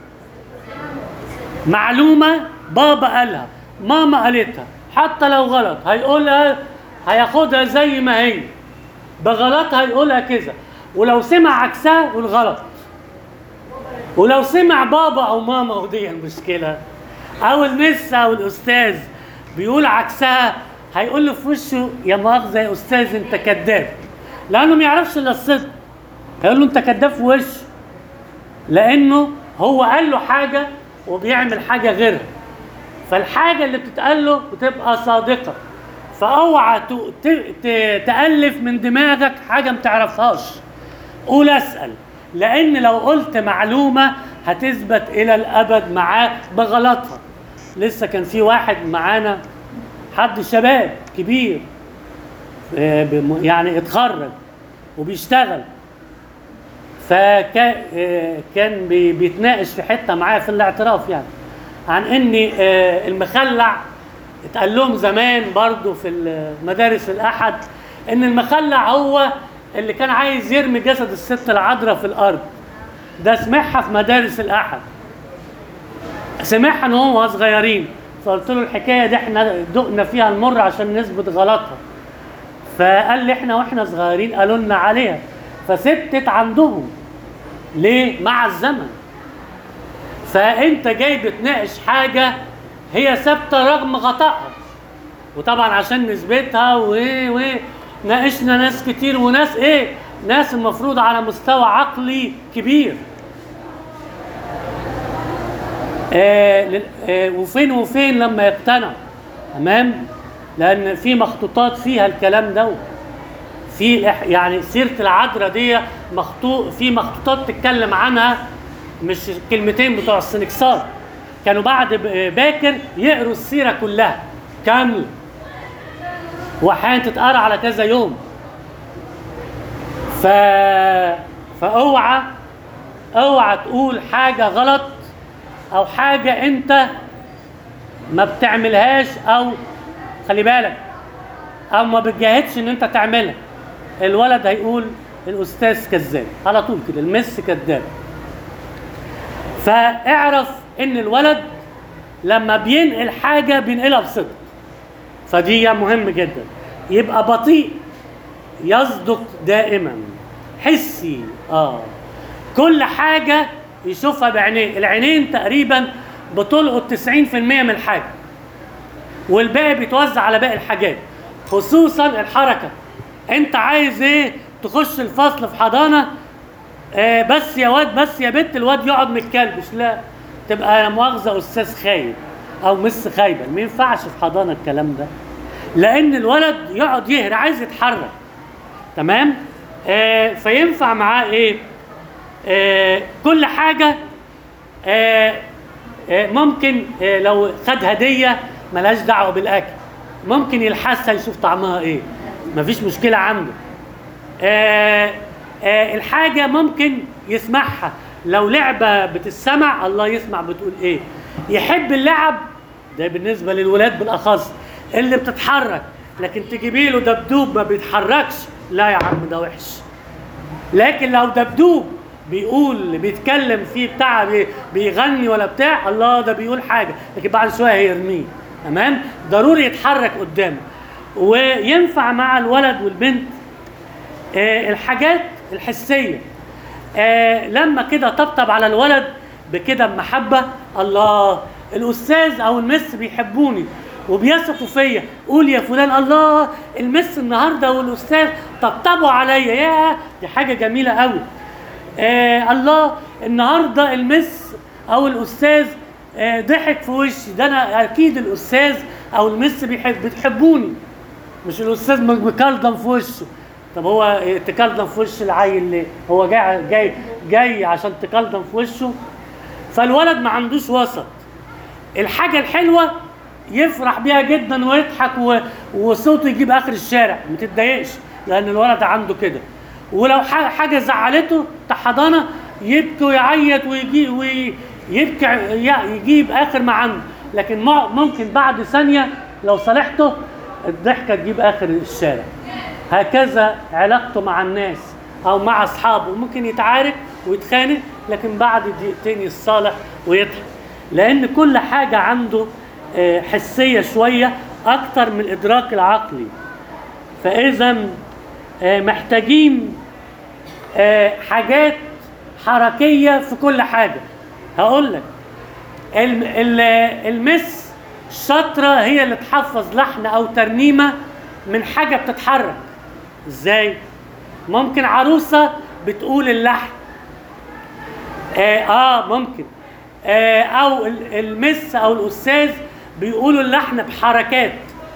معلومة بابا قالها ماما قالتها حتى لو غلط هيقولها هياخدها زي ما هي بغلطها هيقولها كذا ولو سمع عكسها يقول غلط ولو سمع بابا او ماما ودي المشكله او المس او الاستاذ بيقول عكسها هيقول له في وشه يا مؤاخذه يا استاذ انت كذاب لانه ما يعرفش الا الصدق هيقول له انت كذاب في وشه لانه هو قال له حاجه وبيعمل حاجه غيرها فالحاجه اللي بتتقال له بتبقى صادقه فاوعى ت- ت- ت- تالف من دماغك حاجه ما تعرفهاش قول اسال لان لو قلت معلومه هتثبت الى الابد معاه بغلطها لسه كان في واحد معانا حد شباب كبير آه، بم- يعني اتخرج وبيشتغل فكان بيتناقش في حته معايا في الاعتراف يعني عن ان آه، المخلع اتقال لهم زمان برضو في المدارس الاحد ان المخلع هو اللي كان عايز يرمي جسد الست العذراء في الارض ده سمعها في مدارس الاحد سمعها ان هو صغيرين فقلت له الحكايه دي احنا دقنا فيها المر عشان نثبت غلطها فقال لي احنا واحنا صغيرين قالوا لنا عليها فثبتت عندهم ليه مع الزمن فانت جاي بتناقش حاجه هي ثابته رغم خطأها وطبعا عشان نثبتها و و ناقشنا ناس كتير وناس ايه ناس المفروض على مستوى عقلي كبير آه لل- آه وفين وفين لما يقتنع تمام لان في مخطوطات فيها الكلام ده في إح- يعني سيره العذراء دي مخطوط في مخطوطات تتكلم عنها مش كلمتين بتوع السنكسار كانوا بعد ب- باكر يقروا السيره كلها كامله واحيانا تتقرا على كذا يوم ف فاوعى اوعى تقول حاجه غلط او حاجه انت ما بتعملهاش او خلي بالك او ما بتجاهدش ان انت تعملها الولد هيقول الاستاذ كذاب على طول كده المس كذاب فاعرف ان الولد لما بينقل حاجه بينقلها بصدق فدي مهم جدا يبقى بطيء يصدق دائما حسي اه كل حاجه يشوفها بعينيه العينين تقريبا بتلقط 90% من الحاجه والباقي بيتوزع على باقي الحاجات خصوصا الحركه انت عايز ايه تخش الفصل في حضانه آه بس يا واد بس يا بنت الواد يقعد متكلبش لا تبقى لا مؤاخذه استاذ خايب او مس خايبه ما ينفعش في حضانه الكلام ده لان الولد يقعد يهري عايز يتحرك تمام آه فينفع معاه ايه آه كل حاجه آه آه ممكن آه لو خد هديه ملهاش دعوه بالاكل ممكن يلحسها يشوف طعمها ايه مفيش مشكله عنده آه آه الحاجه ممكن يسمعها لو لعبه بتسمع الله يسمع بتقول ايه يحب اللعب ده بالنسبه للولاد بالاخص اللي بتتحرك لكن تجيبي له دبدوب ما بيتحركش لا يا عم ده وحش لكن لو دبدوب بيقول بيتكلم فيه بتاع بي- بيغني ولا بتاع الله ده بيقول حاجه لكن بعد شويه هيرميه تمام ضروري يتحرك قدامه وينفع مع الولد والبنت آه الحاجات الحسيه آه لما كده طبطب على الولد بكده بمحبه الله الاستاذ او المس بيحبوني وبيثقوا فيا قول يا فلان الله المس النهارده والاستاذ طبطبوا عليا يا دي حاجه جميله قوي آه الله النهارده المس او الاستاذ آه ضحك في وشي ده انا اكيد الاستاذ او المس بيحب بتحبوني مش الاستاذ مكلضم في وشه طب هو تكلضم في وش العيل ليه؟ هو جاي جاي جاي عشان تكلضم في وشه فالولد ما عندوش وسط الحاجه الحلوه يفرح بيها جدا ويضحك و... وصوته يجيب اخر الشارع ما تتضايقش لان الولد عنده كده ولو ح- حاجه زعلته بتاع حضانه يبكي ويعيط ويجي ويبكي ي- يجيب اخر ما عنده لكن مع- ممكن بعد ثانيه لو صالحته الضحكه تجيب اخر الشارع هكذا علاقته مع الناس او مع اصحابه ممكن يتعارك ويتخانق لكن بعد دقيقتين يتصالح ويضحك لان كل حاجه عنده آه، حسيه شويه اكتر من الادراك العقلي فاذا آه، محتاجين آه، حاجات حركيه في كل حاجه هقول لك الم- ال- المس الشطره هي اللي تحفظ لحن او ترنيمه من حاجه بتتحرك ازاي ممكن عروسه بتقول اللحن آه, اه ممكن آه او ال- المس او الاستاذ بيقولوا اللحن بحركات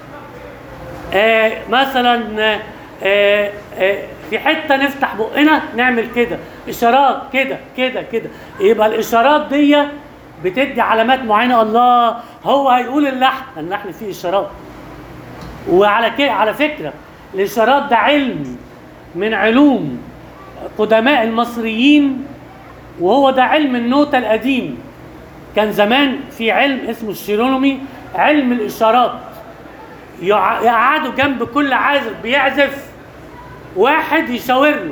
آه مثلا آه آه آه في حته نفتح بقنا نعمل كده اشارات كده كده كده يبقى الاشارات دي بتدي علامات معينه الله هو هيقول اللحن اللحن فيه اشارات وعلى كده على فكره الاشارات ده علم من علوم قدماء المصريين وهو ده علم النوتة القديم كان زمان في علم اسمه الشيرونومي علم الإشارات يع- يقعدوا جنب كل عازف بيعزف واحد يشاور له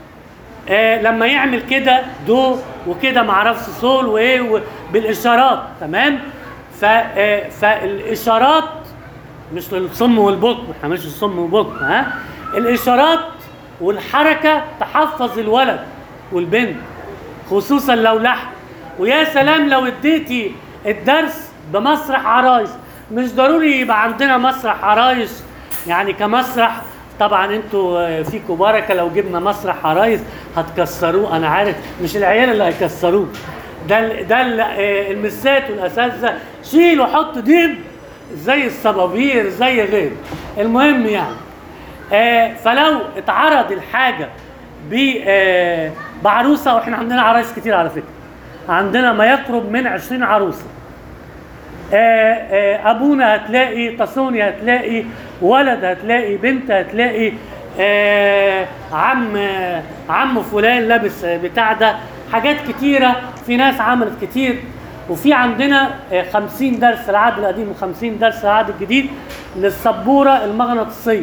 آه لما يعمل كده دو وكده معرفش سول وايه و- بالاشارات تمام ف آه فالاشارات مش للصم والبكم احنا مش الصم والبكم ها الاشارات والحركه تحفظ الولد والبنت خصوصا لو لحن ويا سلام لو اديتي الدرس بمسرح عرايس مش ضروري يبقى عندنا مسرح عرايس يعني كمسرح طبعا انتوا آه، فيكوا بركه لو جبنا مسرح عرايس هتكسروه انا عارف مش العيال اللي هيكسروه ده ال- ده ال- آه، المسات والاساتذه شيل وحط ديب زي الصبابير زي غيره المهم يعني آه فلو اتعرض الحاجه ب آه بعروسه واحنا عندنا عرايس كتير على فكره عندنا ما يقرب من 20 عروسه آه آه ابونا هتلاقي تصوني هتلاقي ولد هتلاقي بنت هتلاقي آه عم آه عم فلان لابس آه، بتاع ده حاجات كتيره في ناس عملت كتير وفي عندنا آه، 50 درس العهد القديم و50 درس العهد الجديد للسبوره المغناطيسيه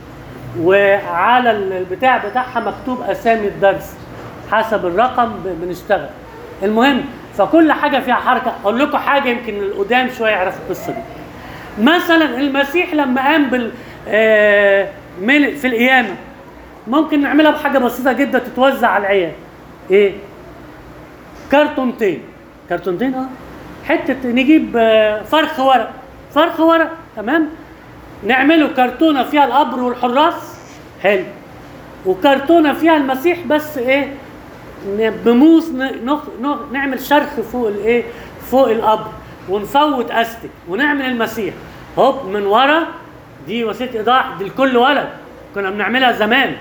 وعلى البتاع بتاعها مكتوب اسامي الدرس حسب الرقم ب- بنشتغل المهم فكل حاجه فيها حركه اقول لكم حاجه يمكن القدام شويه يعرفوا القصه دي مثلا المسيح لما قام بال آه، من في القيامه ممكن نعملها بحاجه بسيطه جدا تتوزع على العيال ايه كرتونتين كرتونتين اه حته نجيب آه، فرخ ورق فرخ ورق تمام نعمله كرتونه فيها القبر والحراس حلو وكرتونه فيها المسيح بس ايه ن- بموس ن- نخ... نخ... نعمل شرخ فوق الايه فوق القبر ونفوت استك ونعمل المسيح هوب من ورا دي وسيله ايضاح دي لكل ولد كنا بنعملها زمان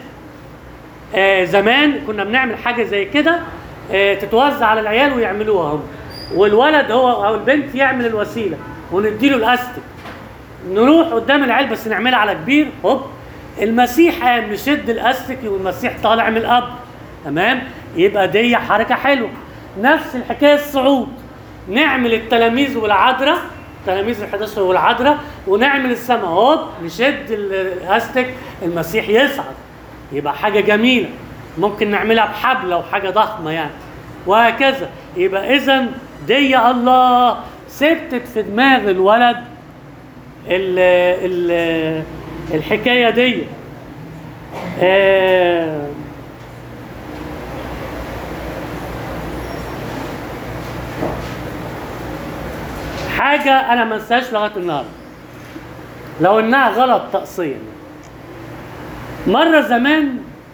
آه زمان كنا بنعمل حاجه زي كده آه تتوزع على العيال ويعملوها هم والولد هو او البنت يعمل الوسيله ونديله الاستك نروح قدام العيال بس نعملها على كبير هوب المسيح قام نشد الاستك والمسيح طالع من القبر تمام يبقى دي حركه حلوه نفس الحكايه الصعود نعمل التلاميذ والعذراء تلاميذ ال 11 والعذراء ونعمل السماء هوب نشد الاستك المسيح يصعد يبقى حاجه جميله ممكن نعملها بحبل او حاجه ضخمه يعني وهكذا يبقى اذا دي الله ثبتت في دماغ الولد ال ال الحكايه دي آه حاجه انا ما انساهاش لغايه النهارده لو انها غلط تقصيا مره زمان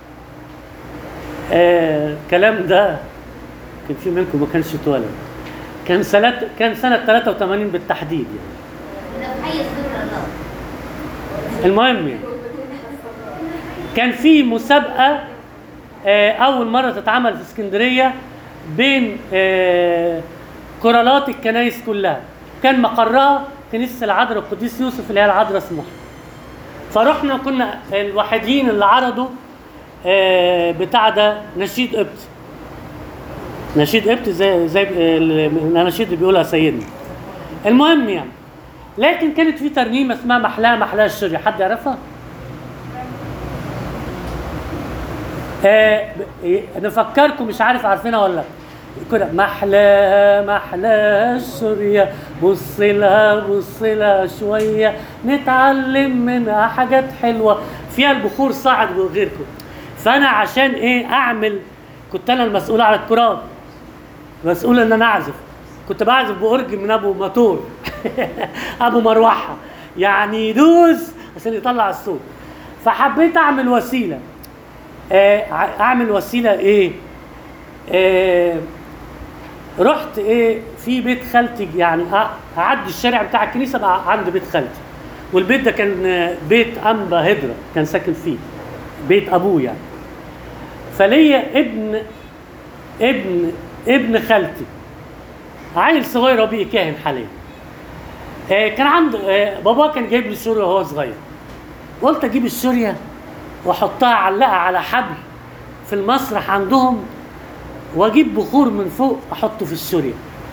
آه الكلام ده كان في منكم ما كانش اتولد كان سنه كان سنه 83 بالتحديد يعني ده في حي الذكر الله المهم يعني كان في مسابقة آه، أول مرة تتعمل في اسكندرية بين آه، كورالات الكنايس كلها كان مقرها كنيسة العذراء القديس يوسف اللي هي العذراء سموحة فرحنا كنا الوحيدين اللي عرضوا آه، بتاع ده نشيد قبطي نشيد قبطي زي زي ال- الاناشيد اللي بيقولها سيدنا المهم يعني لكن كانت في ترنيمه اسمها محلاها محلاها الشري حد يعرفها؟ آه ب- إيه، نفكركم مش عارف عارفينها ولا لا كده محلى محلى سوريا بص لها بص لها شويه نتعلم منها حاجات حلوه فيها البخور صاعد وغيركم فانا عشان ايه اعمل كنت انا المسؤول على الكرات مسؤول ان انا اعزف كنت بعزف باورج من ابو موتور ابو مروحه يعني يدوس عشان يطلع الصوت فحبيت اعمل وسيله آه، ع- اعمل وسيله ايه آه، رحت ايه في بيت خالتي يعني أ- اعدي الشارع بتاع الكنيسه بقى عند بيت خالتي والبيت ده كان آه، بيت انبا هدره كان ساكن فيه بيت ابوه يعني فليا ابن ابن ابن خالتي عيل صغير بيه كاهن حاليا آه، كان عند آه، بابا كان جايب لي سوريا وهو صغير قلت اجيب السوريا واحطها اعلقها على حبل في المسرح عندهم واجيب بخور من فوق احطه في السوريا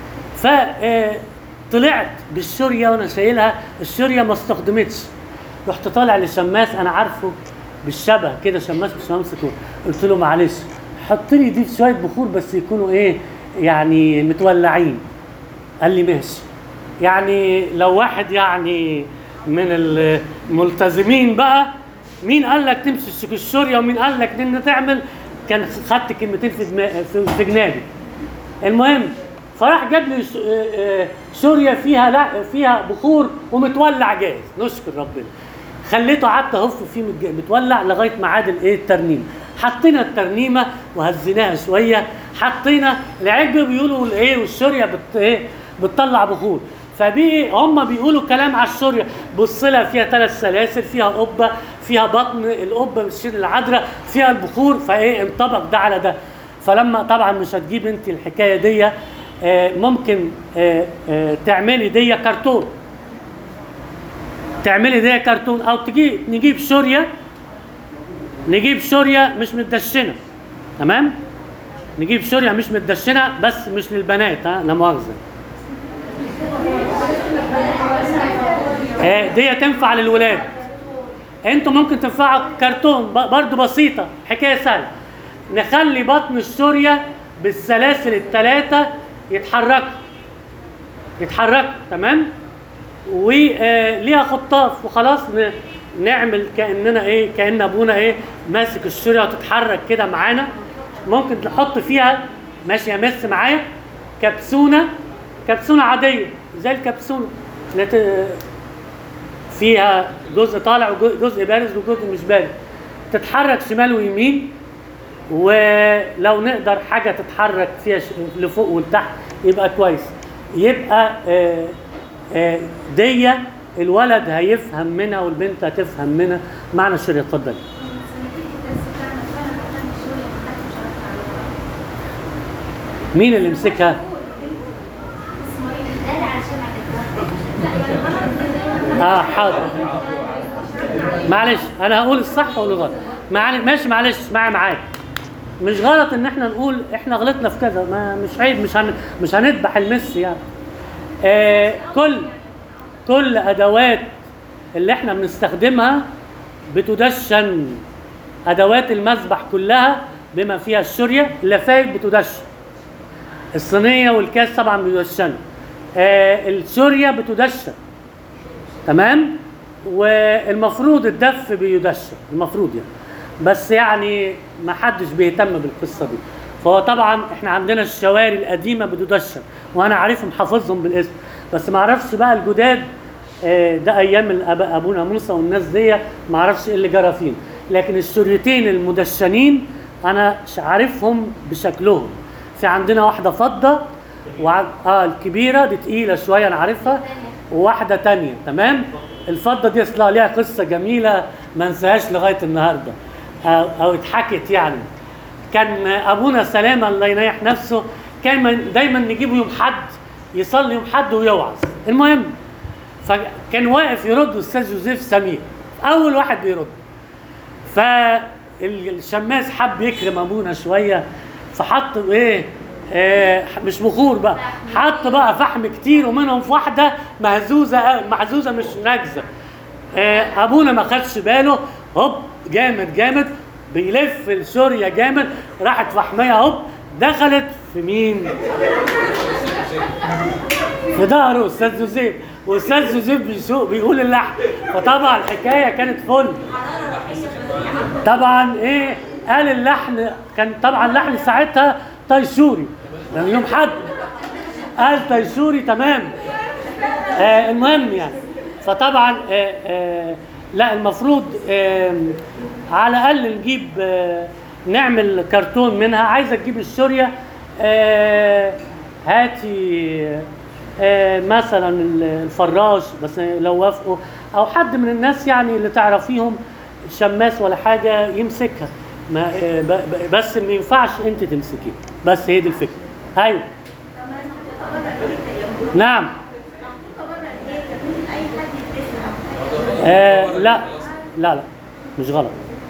فطلعت بالسوريا وانا شايلها السوريا ما استخدمتش رحت طالع لشماس انا عارفه بالشبه كده شماس بشمس كور قلت له معلش حط لي دي في شويه بخور بس يكونوا ايه يعني متولعين قال لي ماشي يعني لو واحد يعني من الملتزمين بقى مين قال لك تمشي في سوريا ومين قال لك ان تعمل كان خدت كلمتين في دماغ في في جنابي المهم فراح جاب لي س- آه، آه، سوريا فيها لا فيها بخور ومتولع جاهز نشكر ربنا خليته قعدت اهف فيه متج- متولع لغايه ما عاد الايه الترنيم حطينا الترنيمه وهزيناها شويه حطينا العيال بيقولوا الايه والسوريا بت ايه بتطلع بخور فبي هم بيقولوا كلام على السوريا بص لها فيها ثلاث سلاسل فيها قبه فيها بطن القبه بتشيل العذراء فيها البخور فايه انطبق ده على ده فلما طبعا مش هتجيب انت الحكايه دي آه، ممكن آه، آه، تعملي دي كرتون تعملي دي كرتون او تجيب نجيب سوريا نجيب سوريا مش متدشنه تمام نجيب سوريا مش متدشنه بس مش للبنات ها لا مؤاخذه آه، دي تنفع للولاد انتوا ممكن تنفعوا كرتون ب- برضو بسيطه حكايه سهله نخلي بطن السوريا بالسلاسل الثلاثه يتحركوا يتحركوا تمام وليها خطاف وخلاص ن- نعمل كاننا ايه كان ابونا ايه ماسك السوريا وتتحرك كده معانا ممكن نحط فيها ماشي يا مس معايا كبسونه كبسونه عاديه زي الكبسونه نت- فيها جزء طالع وجزء بارز وجزء مش بارز تتحرك شمال ويمين ولو نقدر حاجه تتحرك فيها ش- لفوق ولتحت يبقى كويس يبقى آه، آه، دي الولد هيفهم منها والبنت هتفهم منها معنى الشريعه اتفضل مين اللي مسكها؟ ده علشان اه حاضر معلش انا هقول الصح ولا غلط معلش ماشي معلش معايا معاك مش غلط ان احنا نقول احنا غلطنا في كذا ما مش عيب مش هن مش هنذبح المس يعني آه كل كل ادوات اللي احنا بنستخدمها بتدشن ادوات المذبح كلها بما فيها الشوريه اللفايف بتدشن الصينيه والكاس طبعا بيدشنوا آه السوريا بتدشن تمام والمفروض الدف بيدشن المفروض يعني بس يعني ما حدش بيهتم بالقصه دي فهو طبعا احنا عندنا الشوارع القديمه بتدشن وانا عارفهم حافظهم بالاسم بس ما اعرفش بقى الجداد آه، ده ايام الأب- ابونا موسى والناس دي ما اعرفش ايه اللي جرى فيهم لكن السوريتين المدشنين انا ش- عارفهم بشكلهم في عندنا واحده فضه وع... اه الكبيره دي تقيله شويه انا عارفها وواحده تانية تمام الفضه دي اصلها ليها قصه جميله ما انساهاش لغايه النهارده او, أو اتحكت يعني كان ابونا سلامه الله يريح نفسه كان من- دايما نجيبه يوم حد يصلي يوم حد ويوعظ المهم فكان واقف يرد استاذ يوسف سمير اول واحد بيرد فالشماس حب يكرم ابونا شويه فحط ايه آه مش بخور بقى حط بقى فحم كتير ومنهم في واحده مهزوزه محزوزه مش ناجزه آه ابونا ما خدش باله هوب جامد جامد بيلف سوريا جامد راحت فحميه هوب دخلت في مين؟ في ظهره استاذ جوزيف واستاذ جوزيف بيسوق بيقول اللحن فطبعا الحكايه كانت فل طبعا ايه قال اللحن كان طبعا اللحن ساعتها تيسوري يعني يوم حد قال تيسوري تمام آه المهم يعني فطبعا آه آه لا المفروض آه على الاقل نجيب آه نعمل كرتون منها عايزه تجيب السوريا آه هاتي آه مثلا الفراش بس لو وافقوا او حد من الناس يعني اللي تعرفيهم شماس ولا حاجه يمسكها ما آه ب- ب- بس ما ينفعش انت تمسكيها بس هي دي الفكره ايوه نعم آه لا لا لا مش غلط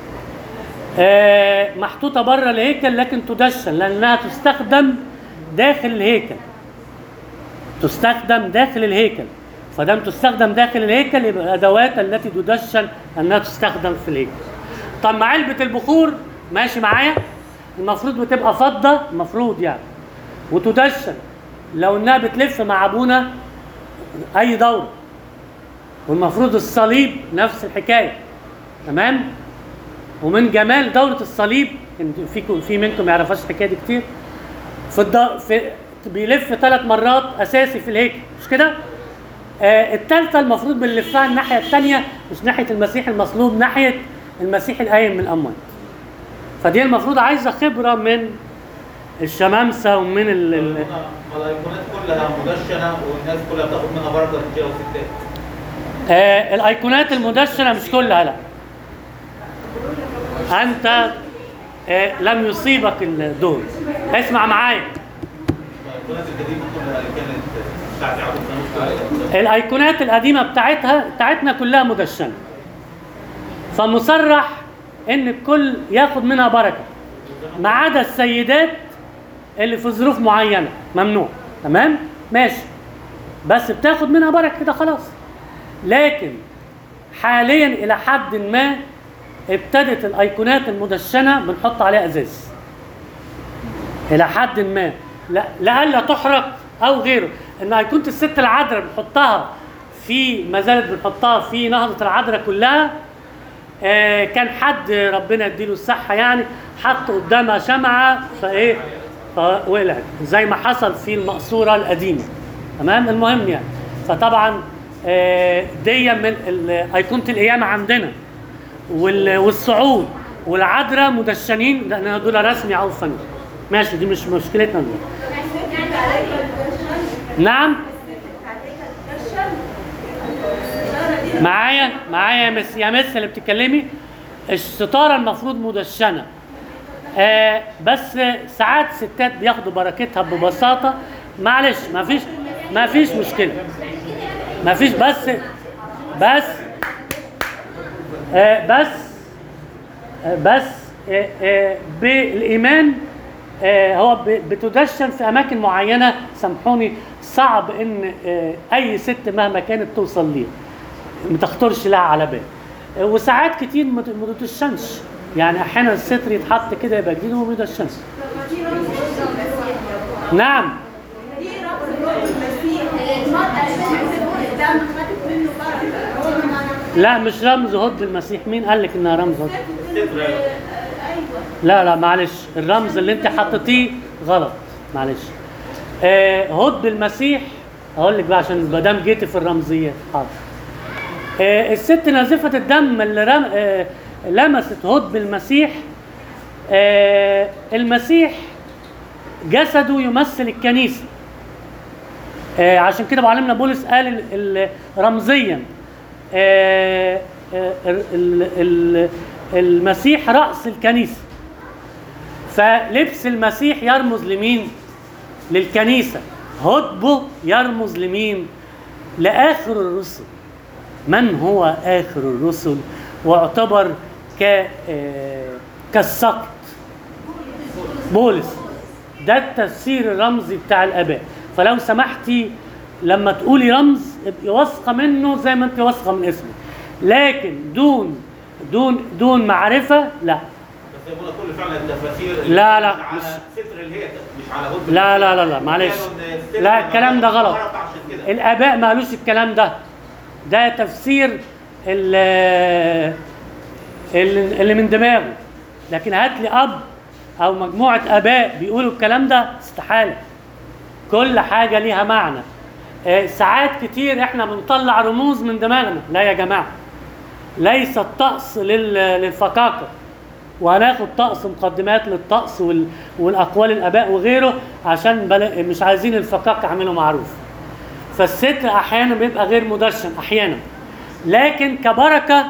آه محطوطه بره الهيكل لكن تدشن لانها تستخدم داخل الهيكل تستخدم داخل الهيكل فدام تستخدم داخل الهيكل يبقى الادوات التي تدشن انها تستخدم في الهيكل طب مع علبه البخور ماشي معايا المفروض بتبقى فضه المفروض يعني وتدشن لو انها بتلف مع ابونا اي دوره والمفروض الصليب نفس الحكايه تمام ومن جمال دوره الصليب إن فيكم في منكم ما يعرفوش الحكايه دي كتير في, الد... في بيلف ثلاث مرات اساسي في الهيكل مش كده؟ آه الثالثه المفروض بنلفها الناحيه الثانيه مش ناحيه المسيح المصلوب ناحيه المسيح القايم من الاموات. فدي المفروض عايزه خبره من الشمامسه ومن ال... ال... الايقونات كلها مدشنه والناس كلها بتاخد منها بركه رجاله وستات آه الايقونات المدشنه مش كلها لا انت آه لم يصيبك الدور اسمع معايا الايقونات القديمه كلها اللي كانت بتاعت يعقوب كانت الايقونات القديمه بتاعتها بتاعتنا كلها مدشنه فمصرح ان الكل ياخد منها بركه ما عدا السيدات اللي في ظروف معينه ممنوع تمام ماشي بس بتاخد منها بركه كده خلاص لكن حاليا الى حد ما ابتدت الايقونات المدشنه بنحط عليها ازاز الى حد ما لا لئلا تحرق او غيره ان ايقونه الست العذراء بنحطها في ما زالت بنحطها في نهضه العذراء كلها آه كان حد ربنا يديله الصحه يعني حط قدامها شمعه فايه فولعت زي ما حصل في المقصوره القديمه تمام المهم يعني فطبعا آه دي من ال- ايقونه القيامه عندنا وال- والصعود والعذراء مدشنين لان دول رسمي او فني ماشي دي مش مشكلتنا دول نعم معايا معايا يا مس يا مس اللي بتتكلمي الستاره المفروض مدشنه آه بس ساعات ستات بياخدوا بركتها ببساطه معلش ما فيش ما فيش مشكله ما فيش بس بس آه بس آه بس آه آه بالايمان آه هو ب- بتدشن في اماكن معينه سامحوني صعب ان آه اي ست مهما كانت توصل ليها ما تخطرش لها على بال آه وساعات كتير ما ت- ما تدشنش يعني احيانا الستر يتحط كده يبقى جديد وما يدشنش نعم دي رمز الروح المسيح المرأة اللي الدم خدت منه بركة هو ما لا مش رمز هد المسيح مين قال لك انها رمز هد ايوه لا لا معلش الرمز اللي انت حطيتيه غلط معلش آه هد المسيح اقول لك بقى عشان ما دام جيتي في الرمزيات حاضر آه الست نازفه الدم اللي رم آه لمست هد بالمسيح آه المسيح جسده يمثل الكنيسه آه عشان كده معلمنا بولس قال ال- ال- رمزيا آه آه ال- ال- ال- المسيح رأس الكنيسة فلبس المسيح يرمز لمين؟ للكنيسة هدبه يرمز لمين؟ لآخر الرسل من هو آخر الرسل واعتبر ك آه، كالسقط بولس ده التفسير الرمزي بتاع الاباء فلو سمحتي لما تقولي رمز ابقي واثقه منه زي ما انت واثقه من اسمه لكن دون دون دون معرفه لا بس زي ما بقول كل فعلا التفاسير لا، لا، مش على مش- ستر الهيئه مش على غرفه لا لا لا لا معلش لا الكلام ده غلط الاباء ما قالوش الكلام ده ده تفسير ال- ال- اللي من دماغه لكن هات لي اب او مجموعه اباء بيقولوا الكلام ده استحاله كل حاجه ليها معنى آه، ساعات كتير احنا بنطلع رموز من دماغنا لا يا جماعه ليس الطقس لل- للفكاكه وهناخد طقس مقدمات للطقس وال... والاقوال الاباء وغيره عشان بل... مش عايزين الفكاكه يعملوا معروف فالستر احيانا بيبقى غير مدشن احيانا لكن كبركه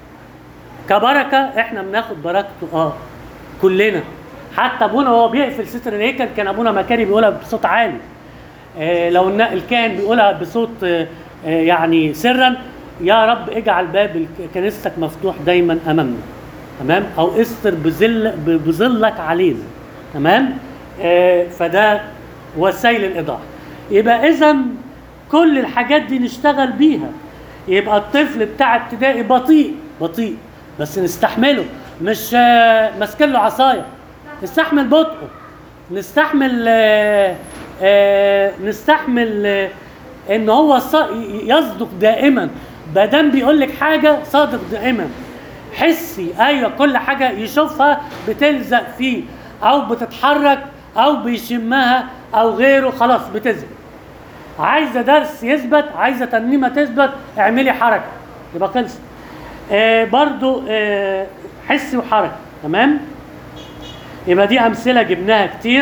كبركه احنا بناخد بركته اه كلنا حتى ابونا وهو بيقفل ستر الهيكل كان ابونا مكاري بيقولها بصوت عالي آه لو النا- الكاهن بيقولها بصوت آه آه يعني سرا يا رب اجعل باب الك- كنيستك مفتوح دايما امامنا تمام او استر بظل ب- بظلك علينا تمام آه فده وسائل الايضاح يبقى اذا كل الحاجات دي نشتغل بيها يبقى الطفل بتاع ابتدائي بطيء بطيء بس نستحمله مش آه، ماسكين له عصايه نستحمل بطئه نستحمل آه، آه، نستحمل آه، ان هو ص- يصدق دائما بدل بيقول لك حاجه صادق دائما حسي ايوه كل حاجه يشوفها بتلزق فيه او بتتحرك او بيشمها او غيره خلاص بتثبت عايزه درس يثبت عايزه ترنيمه تثبت اعملي حركه يبقى خلص آه برضو آه حسي وحركه تمام يبقى دي امثله جبناها كتير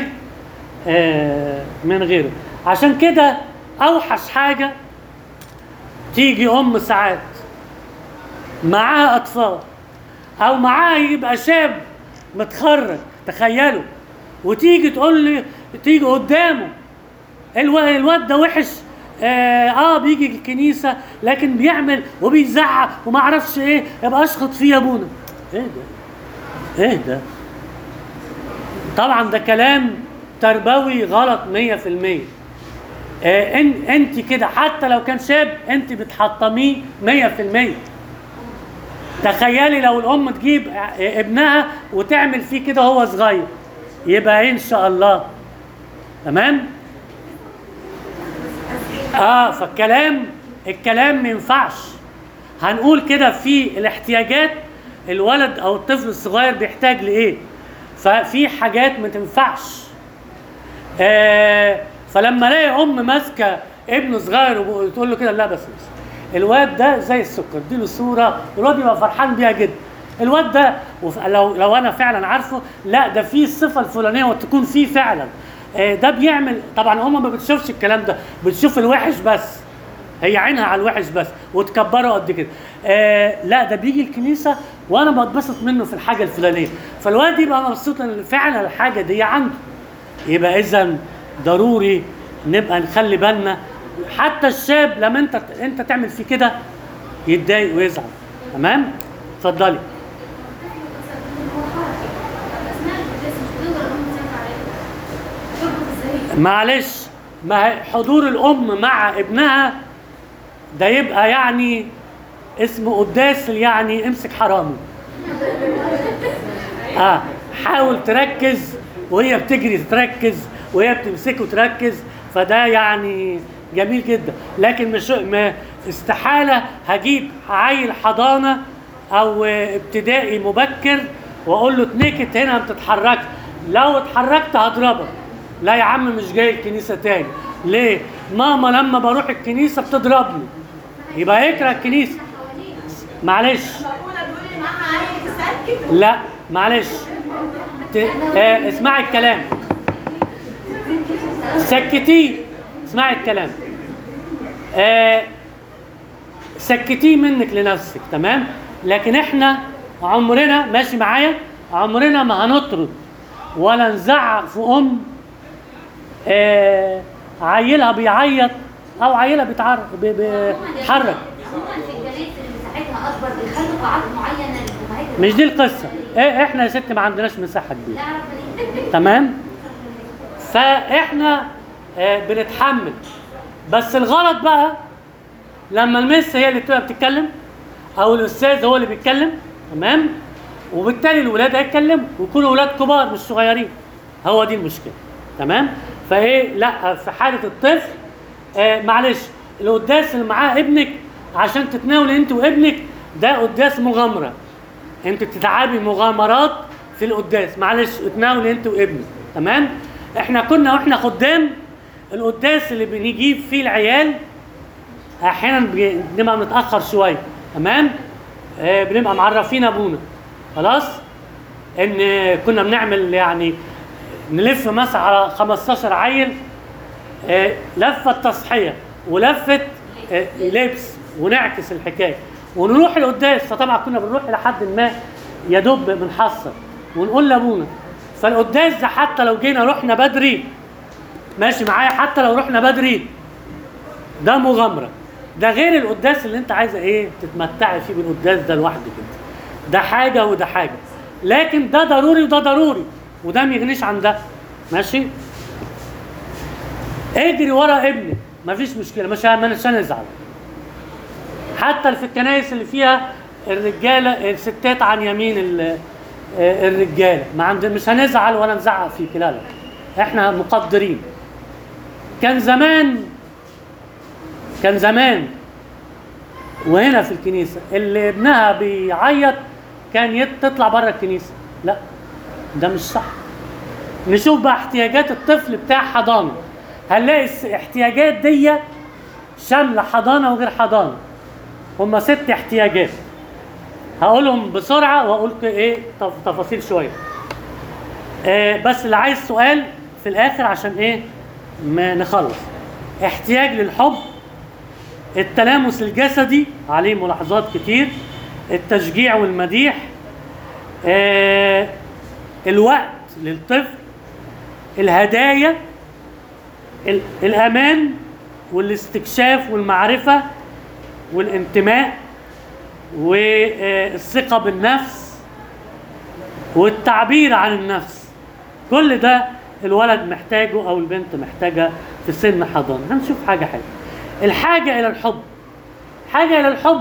آه من غيره عشان كده اوحش حاجه تيجي ام ساعات معاها اطفال او معاها يبقى شاب متخرج تخيلوا وتيجي تقول لي تيجي قدامه الو- الواد ده وحش آه, اه بيجي الكنيسه لكن بيعمل وبيزعق وما اعرفش ايه يبقى اشخط فيه يا ابونا ايه ده ايه ده طبعا ده كلام تربوي غلط 100% آه ان انت كده حتى لو كان شاب انت بتحطميه 100% تخيلي لو الام تجيب آه، ابنها وتعمل فيه كده وهو صغير يبقى إيه ان شاء الله تمام اه فالكلام الكلام ما ينفعش هنقول كده في الاحتياجات الولد او الطفل الصغير بيحتاج لايه ففي حاجات ما تنفعش آه فلما الاقي ام ماسكه ابن صغير وتقول له كده لا بس بس الواد ده زي السكر اديله صوره الواد يبقى فرحان بيها جدا الواد ده وف- لو لو انا فعلا عارفه لا ده فيه الصفه الفلانيه وتكون فيه فعلا آه، ده بيعمل طبعا هم ما بتشوفش الكلام ده بتشوف الوحش بس هي عينها على الوحش بس وتكبره قد كده آه لا ده بيجي الكنيسه وانا بتبسط منه في الحاجه الفلانيه فالواد يبقى مبسوط ان فعلا الحاجه دي عنده يبقى اذا ضروري نبقى نخلي بالنا حتى الشاب لما انت انت تعمل فيه كده يتضايق ويزعل تمام اتفضلي معلش ما هي حضور الام مع ابنها ده يبقى يعني اسمه قداس يعني امسك حرامي اه حاول تركز وهي بتجري تركز وهي بتمسكه تركز فده يعني جميل جدا لكن مش ما استحاله هجيب عيل حضانه او ابتدائي مبكر واقول له اتنكت هنا ما تتحركش لو اتحركت هضربك لا يا عم مش جاي الكنيسه تاني ليه ماما لما بروح الكنيسه بتضربني يبقى يكره الكنيسه معلش ابونا بيقول لي معاها عيل تسكت لا معلش ت... آه اسمعي الكلام سكتيه اسمعي الكلام آه سكتيه منك لنفسك تمام لكن احنا عمرنا ماشي معايا عمرنا ما هنطرد ولا نزعق في ام آه عيلها بيعيط او عيلها بيتعرق بي- بيتحرك عموما في الكنائس اللي مساحتها اكبر بيخلوا قاعات معينه للجماهير مش دي القصه إيه احنا يا ست ما عندناش مساحه كبيره لا اعرف ليه تمام فاحنا آه، بنتحمل بس الغلط بقى لما المس هي اللي بتبقى بتتكلم او الاستاذ هو اللي بيتكلم تمام وبالتالي الولاد هيتكلموا ويكونوا ولاد كبار مش صغيرين هو دي المشكله تمام فايه لا في حاله الطفل آه معلش القداس اللي معاه ابنك عشان تتناول انت وابنك ده قداس مغامره انت بتتعبي مغامرات في القداس معلش اتناول انت وابنك تمام احنا كنا واحنا خدام القداس اللي بنجيب فيه العيال احيانا بي- بنبقى متاخر شويه تمام آه بنبقى معرفين ابونا خلاص ان كنا بنعمل يعني نلف مثلا على 15 عيل آه لفه تصحيه ولفه آه لبس ونعكس الحكايه ونروح القداس فطبعا كنا بنروح لحد ما يا دوب بنحصل ونقول لابونا فالقداس ده حتى لو جينا رحنا بدري ماشي معايا حتى لو رحنا بدري ده مغامره ده غير القداس اللي انت عايزه ايه تتمتعي فيه بالقداس ده لوحده كده ده حاجه وده حاجه لكن ده ضروري وده ضروري وده ما يغنيش عن ده ماشي اجري ورا ابنك مفيش مشكله مش مش هنزعل حتى في الكنائس اللي فيها الرجاله الستات عن يمين ال- آه، الرجاله ما عند مش هنزعل ولا نزعق فيك لا لا احنا مقدرين كان زمان كان زمان وهنا في الكنيسه اللي ابنها بيعيط كان يت- تطلع بره الكنيسه لا ده مش صح نشوف بقى احتياجات الطفل بتاع حضانه هنلاقي الس- الاحتياجات دي شامله حضانه وغير حضانه هما ست احتياجات هقولهم بسرعه واقول ك- ايه تف- تفاصيل شويه آه بس اللي عايز سؤال في الاخر عشان ايه ما نخلص احتياج للحب التلامس الجسدي عليه ملاحظات كتير التشجيع والمديح آه الوقت للطفل الهدايا ال- الامان والاستكشاف والمعرفه والانتماء والثقه بالنفس والتعبير عن النفس كل ده الولد محتاجه او البنت محتاجه في سن حضانه هنشوف حاجه حلوه الحاجه الى الحب حاجه الى الحب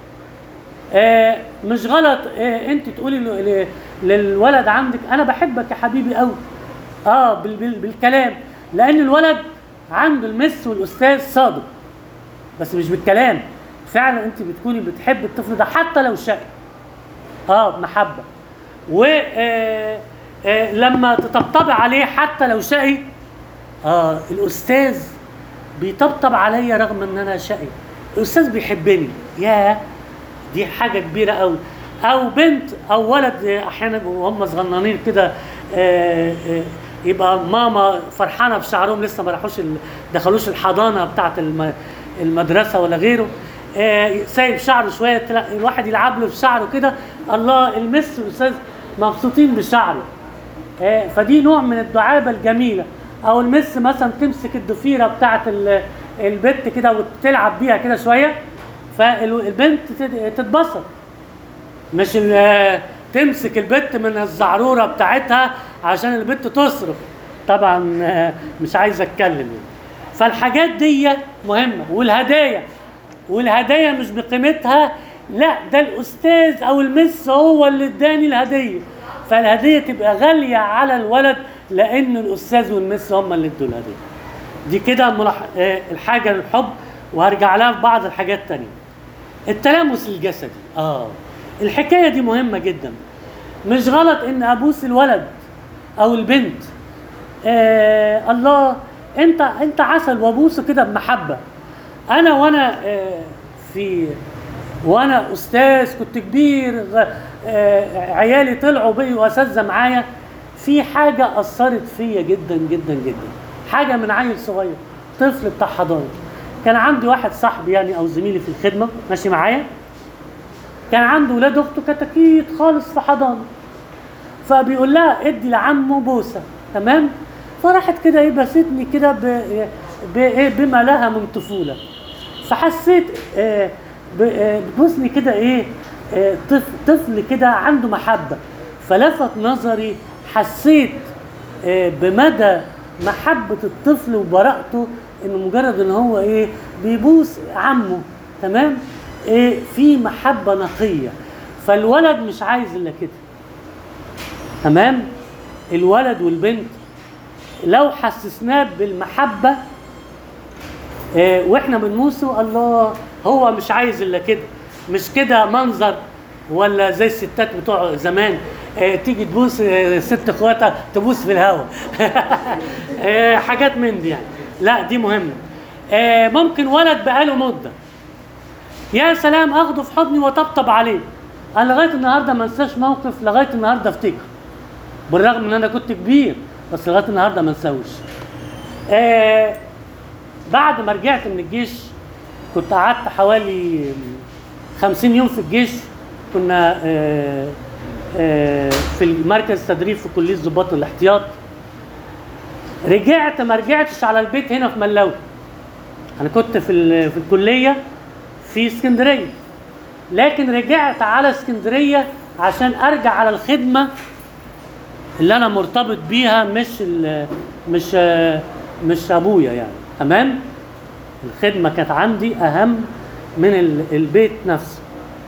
آه مش غلط آه انت تقولي ل- ل- للولد عندك انا بحبك يا حبيبي قوي اه بال بال بالكلام لان الولد عنده المس والاستاذ صادق بس مش بالكلام فعلا انت بتكوني بتحب الطفل ده حتى لو شقي اه بمحبه و آه، آه، لما تطبطبي عليه حتى لو شقي اه الاستاذ بيطبطب عليا رغم ان انا شقي الاستاذ بيحبني يا دي حاجه كبيره قوي او بنت او ولد آه، احيانا وهم صغننين كده آه، آه، يبقى ماما فرحانه بشعرهم لسه ما راحوش ال- دخلوش الحضانه بتاعه الم- المدرسه ولا غيره آه، سايب شعره شويه تلا- الواحد يلعب له في شعره كده الله المس الاستاذ مبسوطين بشعره آه، فدي نوع من الدعابه الجميله او المس مثلا تمسك الضفيره بتاعه ال- البت كده وتلعب بيها كده شويه فالبنت تت- تتبسط مش ال- تمسك البت من الزعروره بتاعتها عشان البت تصرف طبعا آه، مش عايز اتكلم يعني. فالحاجات دي مهمه والهدايا والهدايا مش بقيمتها لا ده الاستاذ او المس هو اللي اداني الهديه فالهديه تبقى غاليه على الولد لان الاستاذ والمس هم اللي ادوا الهديه دي كده ملح... آه، الحاجه للحب وهرجع لها في بعض الحاجات التانية التلامس الجسدي اه الحكايه دي مهمه جدا مش غلط ان ابوس الولد او البنت آه الله انت انت عسل وابوسه كده بمحبه انا وانا آه في وانا استاذ كنت كبير غ- آه عيالي طلعوا بقوا اساتذه معايا في حاجه اثرت فيا جدا جدا جدا حاجه من عيل صغير طفل بتاع حضانه كان عندي واحد صاحبي يعني او زميلي في الخدمه ماشي معايا كان عنده ولاد اخته كتاكيت خالص في حضانه فبيقول لها ادي لعمه بوسه تمام فراحت كده ايه بستني كده ب- ب- إيه بما لها من طفوله فحسيت آه، ب- آه، بتبوسني كده ايه آه، طفل طفل كده عنده محبه فلفت نظري حسيت آه، بمدى محبه الطفل وبراءته انه مجرد ان هو ايه بيبوس عمه تمام إيه في محبه نقيه فالولد مش عايز الا كده تمام الولد والبنت لو حسسناه بالمحبه آه، واحنا بنموسه الله هو مش عايز الا كده مش كده منظر ولا زي الستات بتوع زمان آه، تيجي تبوس آه، ست اخواتها تبوس في الهواء آه، حاجات من دي يعني لا دي مهمه آه، ممكن ولد بقاله مده يا سلام اخده في حضني واطبطب عليه انا لغايه النهارده ما انساش موقف لغايه النهارده افتكره بالرغم ان انا كنت كبير بس لغايه النهارده ما انساهوش آه بعد ما رجعت من الجيش كنت قعدت حوالي خمسين يوم في الجيش كنا آه آه في المركز تدريب في كلية ضباط الاحتياط رجعت ما رجعتش على البيت هنا في ملاوي انا كنت في ال- في الكليه في اسكندريه لكن رجعت على اسكندريه عشان ارجع على الخدمه اللي انا مرتبط بيها مش ال- مش آه، مش ابويا يعني تمام الخدمه كانت عندي اهم من ال- البيت نفسه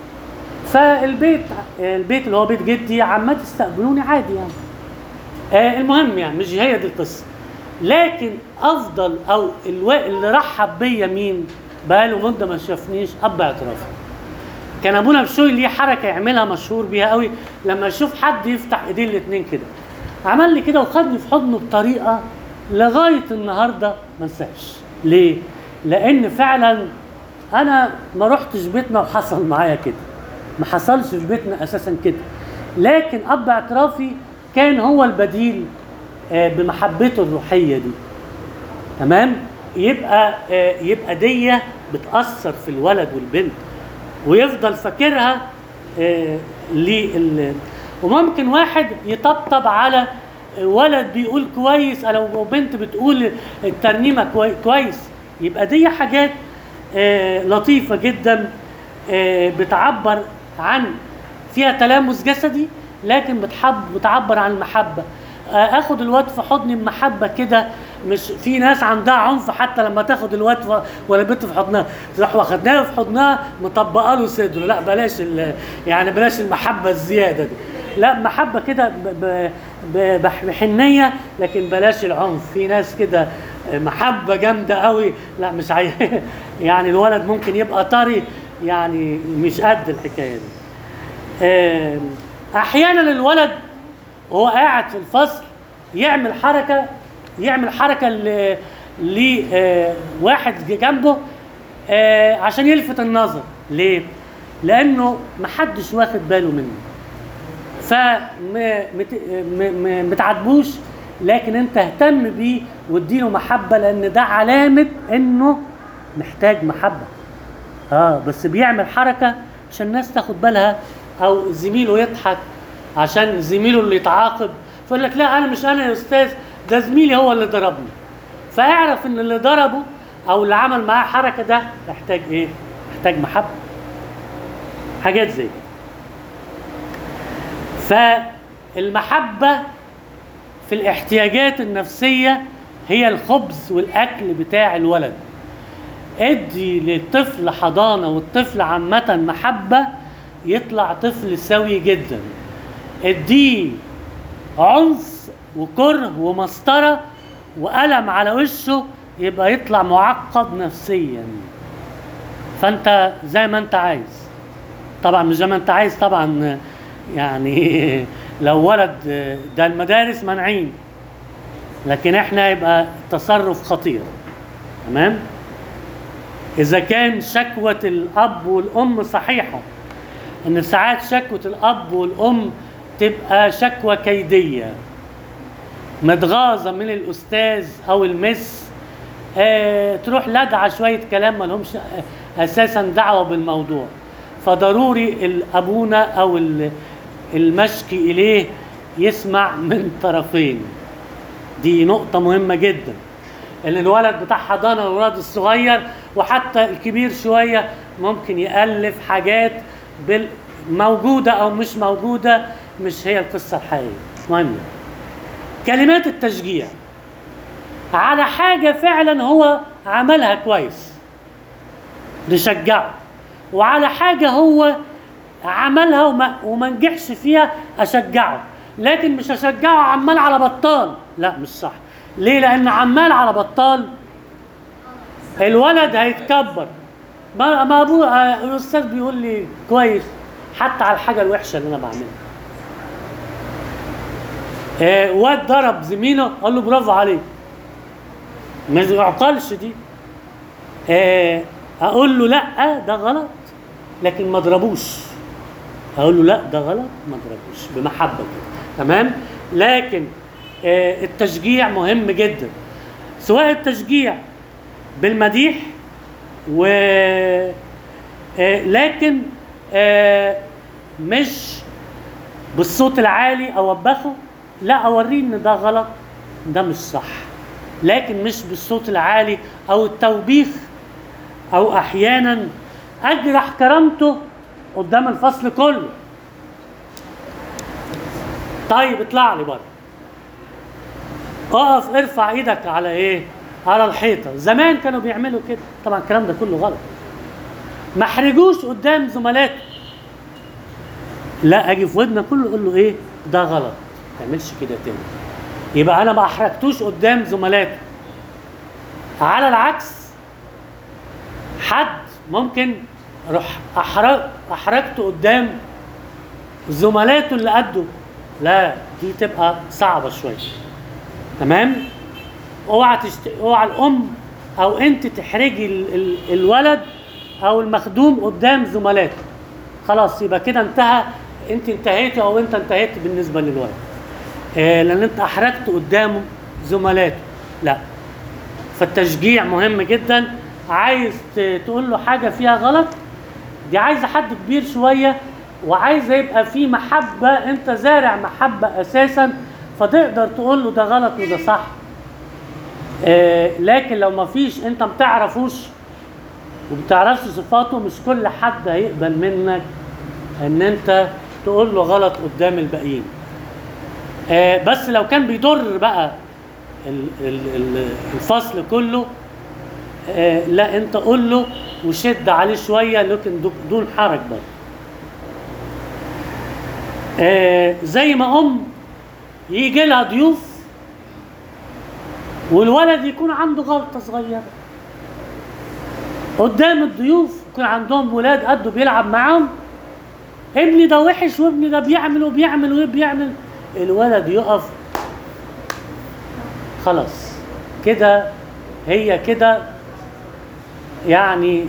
فالبيت البيت اللي هو بيت جدي عمال تستقبلوني عادي يعني آه المهم يعني مش هي دي القصه لكن افضل او الو... اللي رحب بيا مين بقاله مده ما شافنيش اب اعترافي كان ابونا بشوي ليه حركه يعملها مشهور بيها قوي لما يشوف حد يفتح ايديه الاثنين كده عمل لي كده وخدني في حضنه بطريقه لغايه النهارده ما انساش ليه لان فعلا انا ما رحتش بيتنا وحصل معايا كده ما حصلش في بيتنا اساسا كده لكن اب اعترافي كان هو البديل آه، بمحبته الروحيه دي تمام يبقى آه، يبقى دي بتاثر في الولد والبنت ويفضل فاكرها آه، لل وممكن واحد يطبطب على ولد بيقول كويس او بنت بتقول الترنيمه كوي- كويس يبقى دي حاجات آه، لطيفه جدا آه، بتعبر عن فيها تلامس جسدي لكن بتحب بتعبر عن المحبه آه، اخد الواد في حضني بمحبه كده مش في ناس عندها عنف حتى لما تاخد الواد ف- ولا البنت في حضنها تروح واخدناها في حضنها مطبقه له صدره لا بلاش ال- يعني بلاش المحبه الزياده دي لا محبه كده ب- ب- ب- بح- بحنيه لكن بلاش العنف في ناس كده محبه جامده قوي لا مش عايز يعني الولد ممكن يبقى طري يعني مش قد الحكايه دي آم، احيانا الولد وهو قاعد في الفصل يعمل حركه يعمل حركه ل لواحد جنبه آه، عشان يلفت النظر ليه؟ لانه محدش واخد باله منه فما بتعاتبوش لكن انت اهتم بيه واديله محبه لان ده علامه انه محتاج محبه اه بس بيعمل حركه عشان الناس تاخد بالها او زميله يضحك عشان زميله اللي يتعاقب فيقول لك لا انا مش انا يا استاذ ده زميلي هو اللي ضربني فاعرف ان اللي ضربه او اللي عمل معاه حركه ده محتاج ايه؟ محتاج محبه حاجات زي كده فالمحبه في الاحتياجات النفسيه هي الخبز والاكل بتاع الولد ادي للطفل حضانه والطفل عامه محبه يطلع طفل سوي جدا اديه عنف وكره ومسطره وألم على وشه يبقى يطلع معقد نفسيا فانت زي ما انت عايز طبعا مش زي ما انت عايز طبعا يعني لو ولد ده المدارس منعين لكن احنا يبقى تصرف خطير تمام اذا كان شكوى الاب والام صحيحه ان ساعات شكوى الاب والام تبقى شكوى كيديه متغاظه من الاستاذ او المس آه تروح لدعه شويه كلام ما لهمش اساسا دعوه بالموضوع فضروري الابونا او ال- المشكي اليه يسمع من طرفين دي نقطة مهمة جدا ان الولد بتاع حضانة الولد الصغير وحتى الكبير شوية ممكن يألف حاجات بال- موجودة او مش موجودة مش هي القصة الحقيقية مهم كلمات التشجيع على حاجة فعلا هو عملها كويس نشجعه وعلى حاجة هو عملها وما, وما نجحش فيها أشجعه لكن مش هشجعه عمال على بطال لا مش صح ليه لان عمال على بطال الولد هيتكبر ما ما ابوه آه، الاستاذ بيقول لي كويس حتى على الحاجه الوحشه اللي انا بعملها آه، واد ضرب زميله قال له برافو عليك ما يعقلش دي آه، اقول له لا ده غلط لكن ما اضربوش اقول له لا ده غلط ما اضربوش بمحبه كده تمام لكن آه، التشجيع مهم جدا سواء التشجيع بالمديح و آه، لكن آه، مش بالصوت العالي اوبخه لا اوريه ان ده غلط ده مش صح لكن مش بالصوت العالي او التوبيخ او احيانا اجرح كرامته قدام الفصل كله طيب اطلع لي بره اقف ارفع ايدك على ايه على الحيطه زمان كانوا بيعملوا كده طبعا الكلام ده كله غلط ما احرجوش قدام زملاته لا اجي في ودنه كله اقول له ايه ده غلط ما تعملش كده تاني يبقى انا ما احرجتوش قدام زملاته على العكس حد ممكن اروح احرج احرجته قدام زملاته اللي قده لا دي تبقى صعبه شويه تمام اوعى تشت... اوعى الام او انت تحرجي ال... ال... الولد او المخدوم قدام زملاته خلاص يبقى كده انتهى انت انتهيتي او انت انتهيت بالنسبه للولد آه لان انت احرجت قدامه زملاته لا فالتشجيع مهم جدا عايز ت- تقول له حاجه فيها غلط دي عايزه حد كبير شويه وعايزه يبقى في محبه انت زارع محبه اساسا فتقدر تقول له ده غلط وده صح آه لكن لو ما فيش انت ما بتعرفوش وبتعرفش صفاته مش كل حد هيقبل منك ان انت تقول له غلط قدام الباقيين آه بس لو كان بيضر بقى ال- ال- ال- الفصل كله آه لا انت قول له وشد عليه شويه لكن دو- دون حرج برضه آه زي ما ام يجي لها ضيوف والولد يكون عنده غلطه صغيره قدام الضيوف يكون عندهم ولاد قده بيلعب معاهم ابني ده وحش وابني ده بيعمل وبيعمل وبيعمل الولد يقف خلاص كده هي كده يعني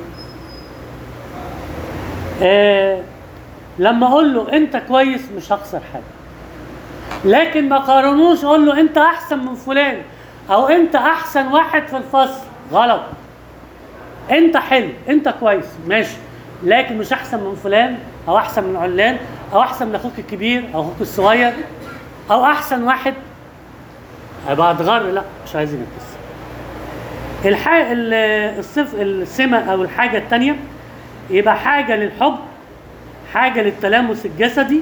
آه لما اقول له انت كويس مش هخسر حاجه لكن ما قارنوش اقول له انت احسن من فلان او انت احسن واحد في الفصل غلط انت حلو انت كويس ماشي لكن مش احسن من فلان او احسن من علان او احسن من اخوك الكبير او اخوك الصغير او احسن واحد ابقى اتغر لا مش عايزين القصه الحاجة الصف السمة او الحاجة التانية يبقى حاجة للحب حاجة للتلامس الجسدي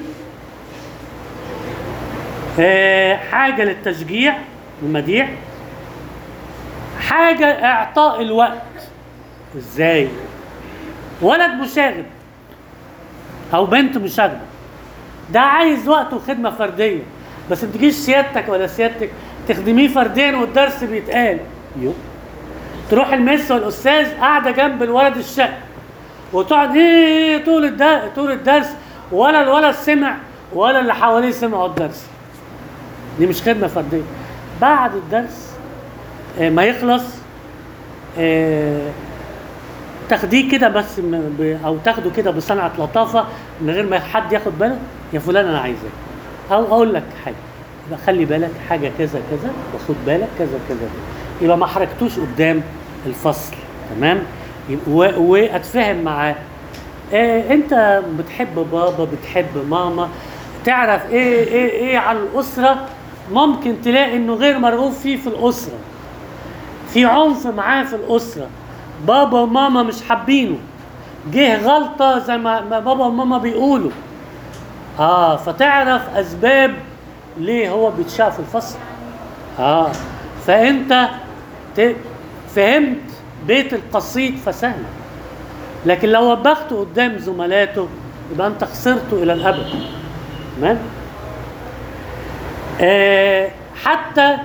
آه، حاجة للتشجيع المديح حاجة اعطاء الوقت ازاي ولد مشاغب او بنت مشاغبة ده عايز وقت وخدمة فردية بس ما تجيش سيادتك ولا سيادتك تخدميه فرديا والدرس بيتقال يو تروح المس والاستاذ قاعده جنب الولد الشقي وتقعد ايه طول الدرس طول الدرس ولا الولد سمع ولا اللي حواليه سمعوا الدرس دي مش خدمه فرديه بعد الدرس آه، ما يخلص آه، تاخديه كده بس م- ب- او تاخده كده بصنعه لطافه من غير ما حد ياخد باله يا فلان انا عايزك او اقول لك حاجه يبقى خلي بالك حاجه كذا كذا وخد بالك كذا كذا كذا. يبقى ما حركتوش قدام الفصل تمام يبقى- و- واتفاهم معاه إيه انت بتحب بابا بتحب ماما تعرف ايه ايه ايه عن الاسره ممكن تلاقي انه غير مرغوب فيه في الاسره في عنف معاه في الاسره بابا وماما مش حابينه جه غلطه زي ما ما بابا وماما بيقولوا اه فتعرف اسباب ليه هو بيتشاف في الفصل اه فانت ت- فهمت بيت القصيد فسهل لكن لو وبخته قدام زملاته يبقى انت خسرته الى الابد تمام آه، حتى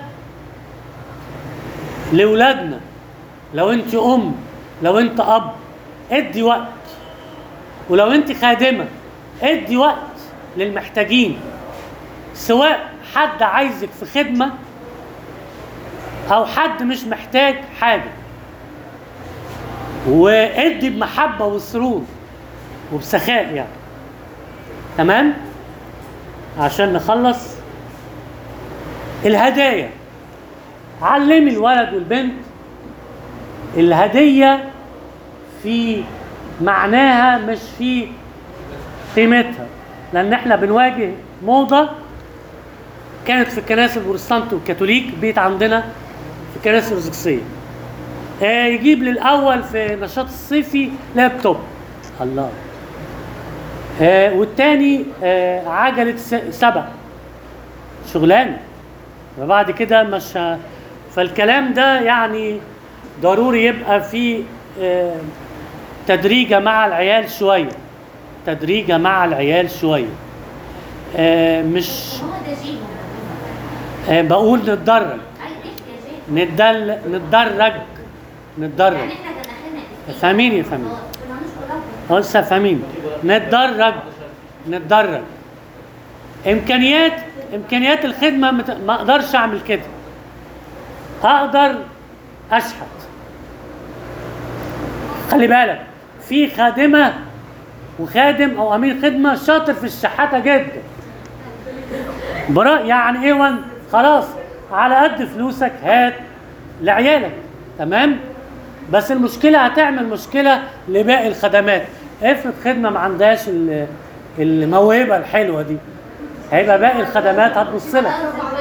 لاولادنا لو انت ام لو انت اب ادي وقت ولو انت خادمه ادي وقت للمحتاجين سواء حد عايزك في خدمه او حد مش محتاج حاجه وادي بمحبه وسرور وبسخاء يعني تمام عشان نخلص الهدايا علمي الولد والبنت الهدية في معناها مش في قيمتها لأن احنا بنواجه موضة كانت في الكنائس البروتستانت والكاثوليك بيت عندنا في الكنائس الأرثوذكسية آه يجيب للأول في نشاط الصيفي لابتوب الله آه والتاني آه عجلة س- سبق شغلانه وبعد كده مش ه- فالكلام ده يعني ضروري يبقى في آه، تدريجة مع العيال شوية تدريجة مع العيال شوية آه، مش هو ده جيل آه، بقول نتدرج اي ايه يا جيل ندل نتدرج نتدرج يعني احنا كان اخرنا فاهمين يا فاهمين كنا مش كلها لسه فاهمين نتدرج نتدرج امكانيات امكانيات الخدمه مت- ما اقدرش اعمل كده اقدر اشحت خلي بالك في خادمه وخادم او امين خدمه شاطر في الشحاته جدا برا يعني ايه وان خلاص على قد فلوسك هات لعيالك تمام بس المشكله هتعمل مشكله لباقي الخدمات افرض خدمه ما عندهاش ال- الموهبه الحلوه دي هيبقى باقي الخدمات هتبص لك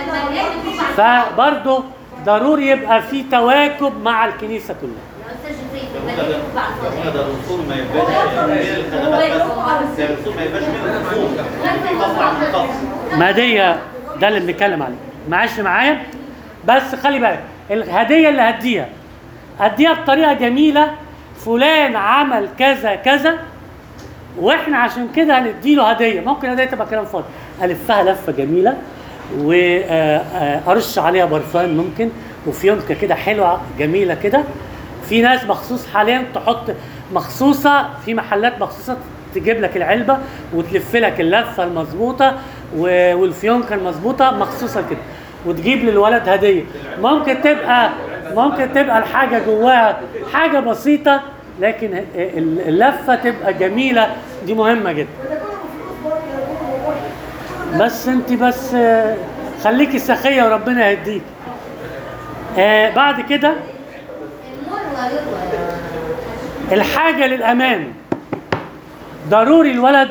فبرضه ضروري يبقى في تواكب مع الكنيسه كلها يا استاذ جبريل هنا الملاك ده بعد هنا ده الرسول ما يبقاش من الخدمات بس ده الرسول ما يبقاش من الرسول في مصنع مختص ما دي ده اللي بنتكلم عليه معاش معايا بس خلي بالك الهديه اللي هديها هديها بطريقه جميله فلان عمل كذا كذا واحنا عشان كده هنديله هديه ممكن هديه تبقى كلام فاضي الفها لفه جميله وارش عليها برفان ممكن وفيونكه كده حلوه جميله كده في ناس مخصوص حاليا تحط مخصوصه في محلات مخصوصه تجيب لك العلبه وتلف لك اللفه المظبوطه و- والفيونكه المظبوطه مخصوصه كده وتجيب للولد هديه ممكن تبقى ممكن تبقى الحاجه جواها حاجه بسيطه لكن ال- اللفه تبقى جميله دي مهمه جدا بس انت بس آه، خليكي سخيه وربنا يهديك آه بعد كده المر ويروى الحاجة للأمان ضروري الولد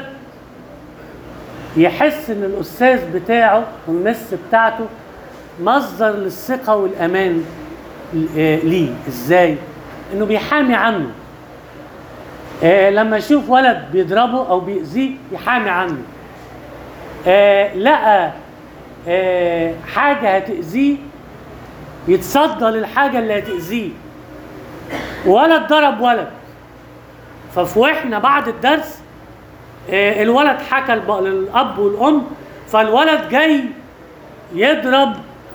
يحس إن الأستاذ بتاعه والمس بتاعته مصدر للثقة والأمان آه، ليه إزاي؟ إنه بيحامي عنه آه، لما يشوف ولد بيضربه أو بيأذيه يحامي عنه آه، لقى آه، حاجة هتأذيه يتصدى للحاجة اللي هتأذيه ولد ضرب ولد ففي واحنا بعد الدرس آه، الولد حكى الب- للاب والام فالولد جاي يضرب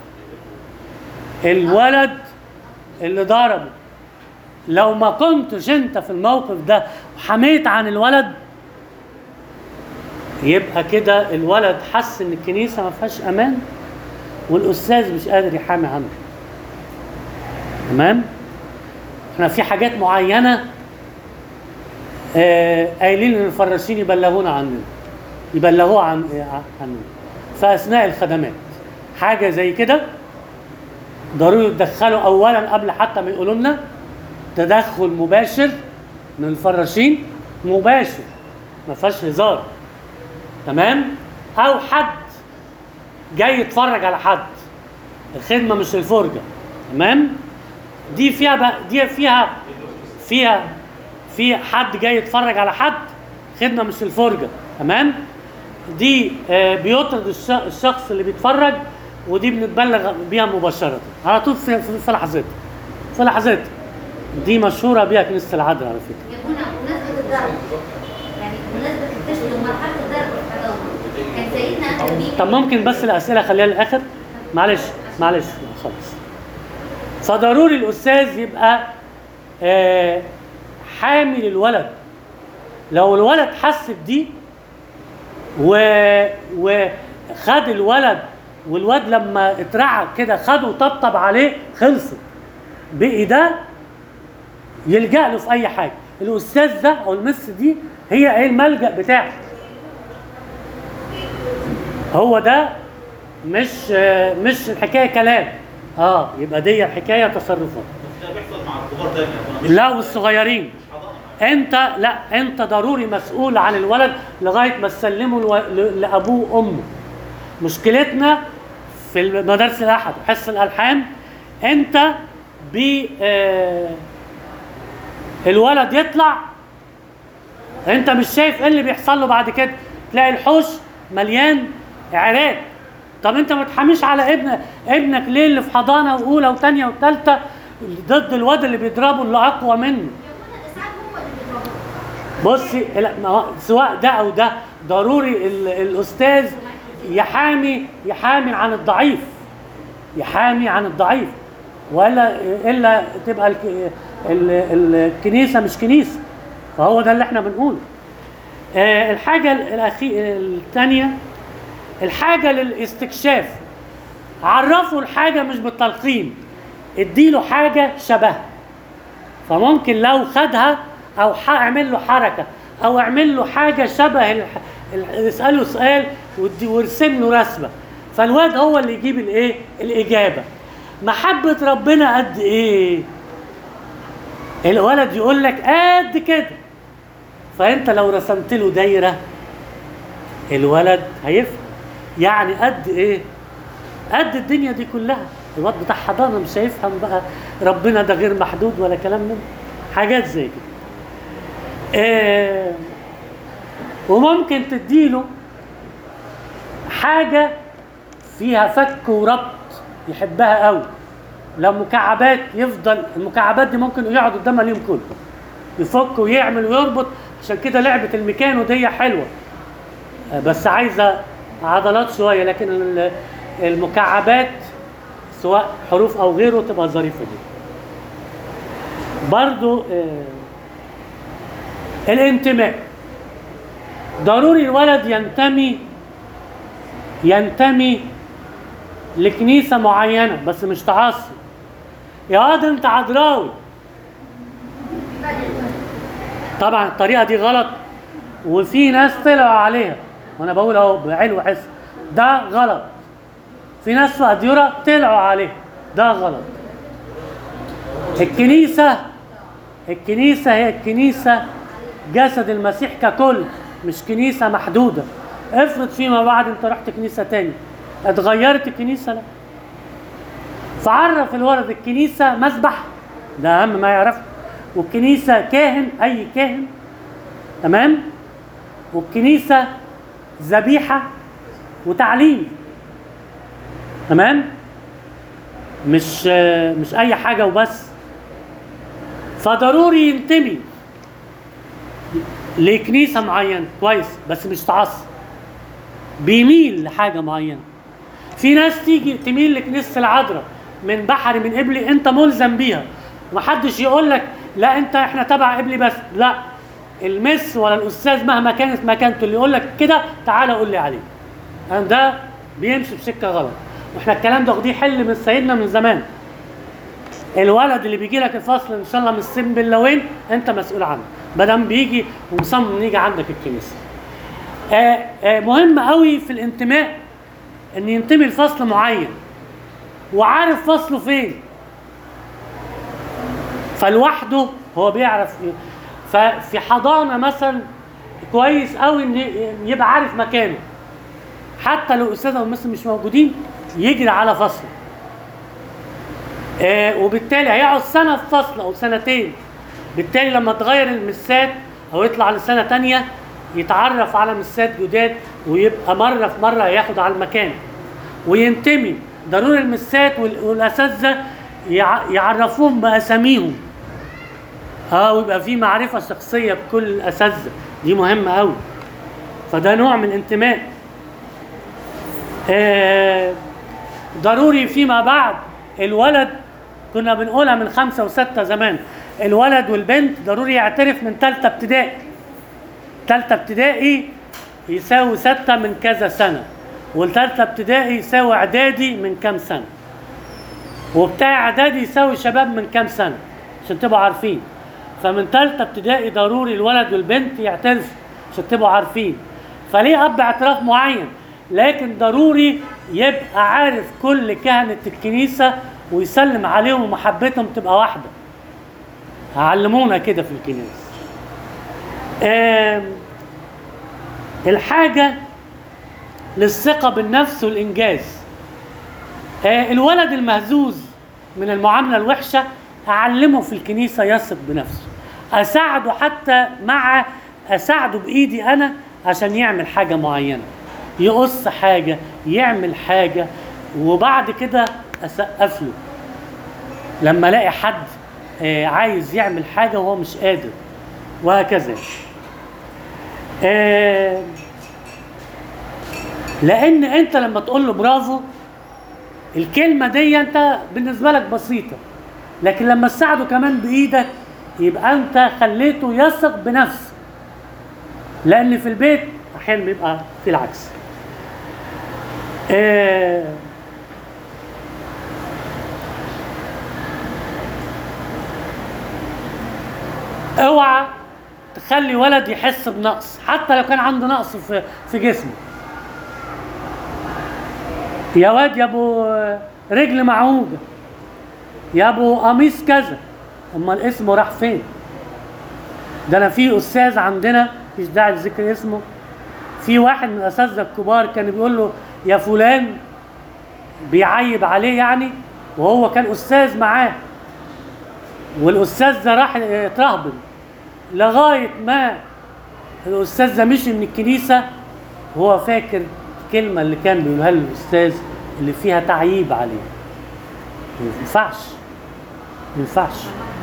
الولد اللي ضربه لو ما كنتش انت في الموقف ده وحميت عن الولد يبقى كده الولد حس ان الكنيسه ما فيهاش امان والاستاذ مش قادر يحامي عنه تمام احنا في حاجات معينه آه قايلين ان الفراشين يبلغونا عننا يبلغوها عن آه، عننا في اثناء الخدمات حاجه زي كده ضروري يتدخلوا اولا قبل حتى ما يقولوا لنا تدخل مباشر من الفراشين مباشر ما فيهاش هزار تمام او حد جاي يتفرج على حد الخدمه مش الفرجه تمام دي فيها بقى دي فيها فيها في حد جاي يتفرج على حد خدمه مش الفرجه تمام دي آه، بيطرد الش- الشخص اللي بيتفرج ودي بنتبلغ بيها مباشره على طول في في في لحظتها في لحظتها دي مشهوره بيها كنيسه العذراء على فكره يكون بمناسبة الضرب يعني بمناسبة الكشف ومرحلة الضرب والتدور كان سيدنا طب ممكن بس الاسئله خليها للاخر معلش معلش خلاص فضروري الاستاذ يبقى آه حامل الولد لو الولد حس بدي و وخد الولد والواد لما اترعى كده خده وطبطب عليه خلصت بقي ده يلجأ له في اي حاجه الاستاذ ده او المس دي هي ايه الملجأ بتاعه هو ده مش آه، مش الحكايه كلام اه يبقى دي الحكايه تصرفات ده بيحصل مع الكبار دايما يا أخونا. لا والصغيرين مش حضانة. انت لا انت ضروري مسؤول عن الولد لغايه ما تسلمه الو- ل- لابوه وامه مشكلتنا في المدارس الاحد حصه الالحان انت ب آه، الولد يطلع انت مش شايف ايه اللي بيحصل له بعد كده تلاقي الحوش مليان اعراض طب انت ما تحاميش على ابن ابنك ليه اللي في حضانه واولى وثانيه وثالثه ضد الواد اللي بيضربه اللي اقوى منه ساعات هم اللي بيضربوا بصي لا، ما هو سواء ده او ده ضروري ال- الاستاذ يحامي يحامي عن الضعيف يحامي عن الضعيف ولا الا تبقى الك- ال- الكنيسه مش كنيسه فهو ده اللي احنا بنقوله آه، الحاجه الاخيره الثانيه الحاجه للاستكشاف عرفوا الحاجه مش بالتلقين اديله حاجه شبهها فممكن لو خدها او ح- اعمل له حركه او اعمل له حاجه شبه الح... ال- اساله سؤال ودي- وارسم له رسمه فالواد هو اللي يجيب الايه الاجابه محبه ربنا قد ايه الولد يقول لك قد كده فانت لو رسمت له دايره الولد هيفهم يعني قد ايه قد الدنيا دي كلها الواد بتاع حضانه مش هيفهم بقى ربنا ده غير محدود ولا كلام من ده. حاجات زي كده آه وممكن تديله حاجه فيها فك وربط يحبها قوي لو مكعبات يفضل المكعبات دي ممكن يقعد قدامها اليوم كله يفك ويعمل ويربط عشان كده لعبه الميكانو دي حلوه آه، بس عايزه عضلات شويه لكن ال- المكعبات سواء حروف او غيره تبقى ظريفه دي برضو آه، الانتماء ضروري الولد ينتمي ينتمي لكنيسة معينة بس مش تعصب يا واد انت عذراوي طبعا الطريقة دي غلط وفي ناس طلعوا عليها وانا بقول اهو بعلو حس ده غلط في ناس في أديرة طلعوا عليه ده غلط الكنيسة الكنيسة هي الكنيسة جسد المسيح ككل مش كنيسة محدودة افرض فيما بعد انت رحت كنيسة تاني اتغيرت الكنيسة لا فعرف الولد الكنيسة مسبح ده أهم ما يعرفه والكنيسة كاهن أي كاهن تمام والكنيسة ذبيحة وتعليم تمام مش مش أي حاجة وبس فضروري ينتمي لكنيسة معينة كويس بس مش تعصب بيميل لحاجة معينة في ناس تيجي تميل لكنيسة العذراء من بحري من قبلي انت ملزم بيها ومحدش يقول لك لا انت احنا تبع قبلي بس لا المس ولا الاستاذ مهما كانت مكانته اللي يقول لك كده تعالى قول لي عليه أنا ده بيمشي بسكه غلط واحنا الكلام ده واخديه حل من سيدنا من زمان الولد اللي بيجي لك الفصل ان شاء الله من السن باللوين انت مسؤول عنه ما دام بيجي ومصمم يجي عندك الكنيسه آه آه مهم قوي في الانتماء ان ينتمي لفصل معين وعارف فصله فين فلوحده هو بيعرف إيه. ففي حضانه مثلا كويس قوي ان يبقى عارف مكانه حتى لو استاذ او مثلا مش موجودين يجري على فصله آه وبالتالي هيقعد سنه في فصل او سنتين بالتالي لما تغير المسات او يطلع لسنه تانية يتعرف على مسات جداد ويبقى مره في مره ياخد على المكان وينتمي ضروري المسات وال- والاساتذه يع- يعرفوهم باساميهم اه ويبقى في معرفه شخصيه بكل الاساتذه دي مهمه قوي فده نوع من الانتماء آه، ضروري فيما بعد الولد كنا بنقولها من خمسة وستة زمان الولد والبنت ضروري يعترف من تالتة ابتدائي تالتة ابتدائي يساوي ستة من كذا سنة والتالتة ابتدائي يساوي اعدادي من كام سنة وبتاع اعدادي يساوي شباب من كام سنة عشان تبقوا عارفين فمن تالتة ابتدائي ضروري الولد والبنت يعترفوا عشان تبقوا عارفين فليه اب اعتراف معين لكن ضروري يبقى عارف كل كهنة الكنيسة ويسلم عليهم ومحبتهم تبقى واحدة علمونا كده في الكنيسة آم، الحاجة للثقة بالنفس والإنجاز آه، الولد المهزوز من المعاملة الوحشة أعلمه في الكنيسة يثق بنفسه أساعده حتى مع أساعده بإيدي أنا عشان يعمل حاجة معينة يقص حاجة يعمل حاجة وبعد كده أسقف له لما ألاقي حد آه، عايز يعمل حاجة وهو مش قادر وهكذا آه، لأن أنت لما تقول له برافو الكلمة دي انت بالنسبة لك بسيطة لكن لما تساعده كمان بإيدك يبقى انت خليته يثق بنفسه لأن في البيت أحيانا بيبقى في العكس آه اوعى تخلي ولد يحس بنقص حتى لو كان عنده نقص في في جسمه يا واد يا ابو رجل معوجه يا ابو قميص كذا امال اسمه راح فين ده انا في استاذ عندنا مش داعي لذكر اسمه في واحد من الاساتذه الكبار كان بيقول له يا فلان بيعيب عليه يعني وهو كان استاذ معاه والاستاذ ده راح اترهبن لغايه ما الاستاذ ده مشي من الكنيسه وهو فاكر الكلمه اللي كان بيقولها له الاستاذ اللي فيها تعييب عليه ما ينفعش ما ينفعش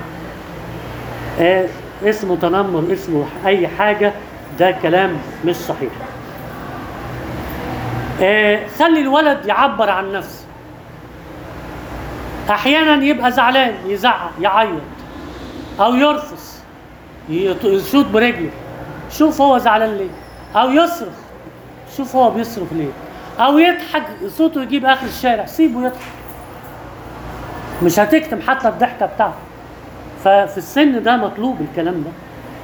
آه اسمه تنمر اسمه اي حاجه ده كلام مش صحيح آه خلي الولد يعبر عن نفسه احيانا يبقى زعلان يزعق يعيط او يرفص يط- يشوط برجله شوف هو زعلان ليه او يصرخ شوف هو بيصرخ ليه او يضحك صوته يجيب اخر الشارع سيبه يضحك مش هتكتم حتى الضحكه بتاعته ففي السن ده مطلوب الكلام ده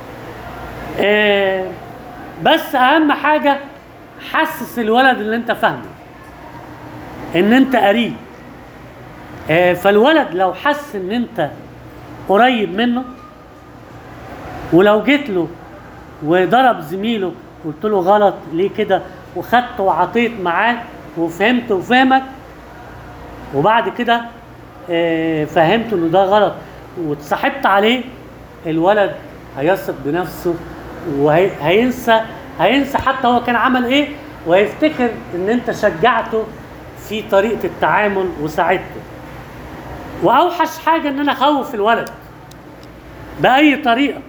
آه بس اهم حاجه حسس الولد اللي انت فاهمه ان انت قريب آه فالولد لو حس ان انت قريب منه ولو جيت له وضرب زميله قلت له غلط ليه كده وخدت وعطيت معاه وفهمت وفهمك وبعد كده آه، فهمت انه ده غلط واتصاحبت عليه الولد هيثق بنفسه وهينسى هينسى حتى هو كان عمل ايه وهيفتكر ان انت شجعته في طريقه التعامل وساعدته واوحش حاجه ان انا اخوف الولد باي طريقه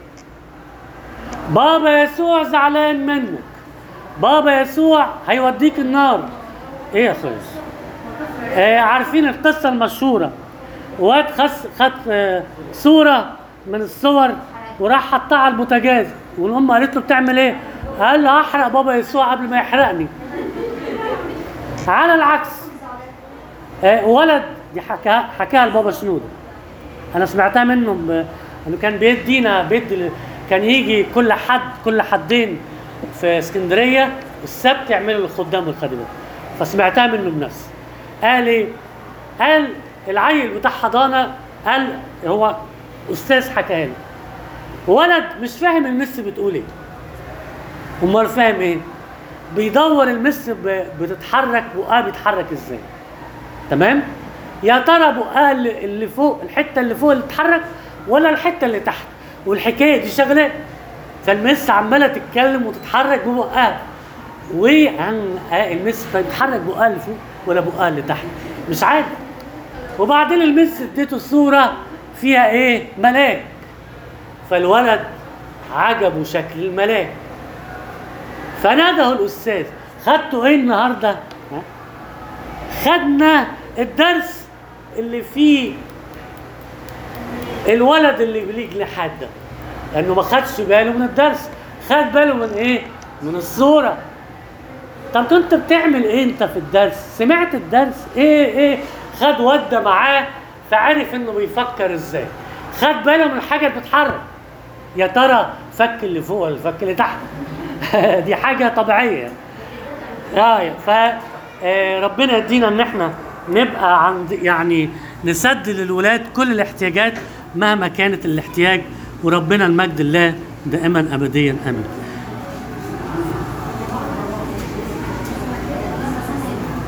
بابا يسوع زعلان منك بابا يسوع هيوديك النار ايه يا اخويا آه عارفين القصه المشهوره واد خس خد آه صوره من الصور وراح حطها على البوتاجاز والام قالت له بتعمل ايه؟ قال له احرق بابا يسوع قبل ما يحرقني على العكس آه ولد دي حكاها حكاها لبابا شنوده انا سمعتها منه ب... انه كان بيدينا بيدي كان يجي كل حد كل حدين في اسكندريه السبت يعملوا الخدام والخادمات فسمعتها منه بنفسي قال ايه؟ قال العيل بتاع حضانه قال هو استاذ حكاها لي ولد مش فاهم المس بتقول ايه امال فاهم ايه؟ بيدور المس ب- بتتحرك بقها بيتحرك ازاي تمام؟ يا ترى بقها اللي اللي فوق الحته اللي فوق اللي تتحرك ولا الحته اللي تحت والحكايه دي شغلاه فالمس عماله تتكلم وتتحرك ببقها وعن آه المس طيب تتحرك بقها اللي فوق ولا بقها اللي تحت مش عارف وبعدين المس اديته صوره فيها ايه ملاك فالولد عجبه شكل الملاك فنادى الاستاذ خدته ايه النهارده ها؟ خدنا الدرس اللي فيه الولد اللي بليه جناحات ده لانه ما خدش باله من الدرس خد باله من ايه من الصوره طب كنت بتعمل ايه انت في الدرس سمعت الدرس ايه ايه خد ودة معاه فعرف انه بيفكر ازاي خد باله من حاجه بتتحرك يا ترى فك اللي فوق ولا الفك اللي تحت دي حاجه طبيعيه اه ف آه، ربنا يدينا ان احنا نبقى عند يعني نسد للولاد كل الاحتياجات مهما كانت الاحتياج وربنا المجد الله دائما ابديا امين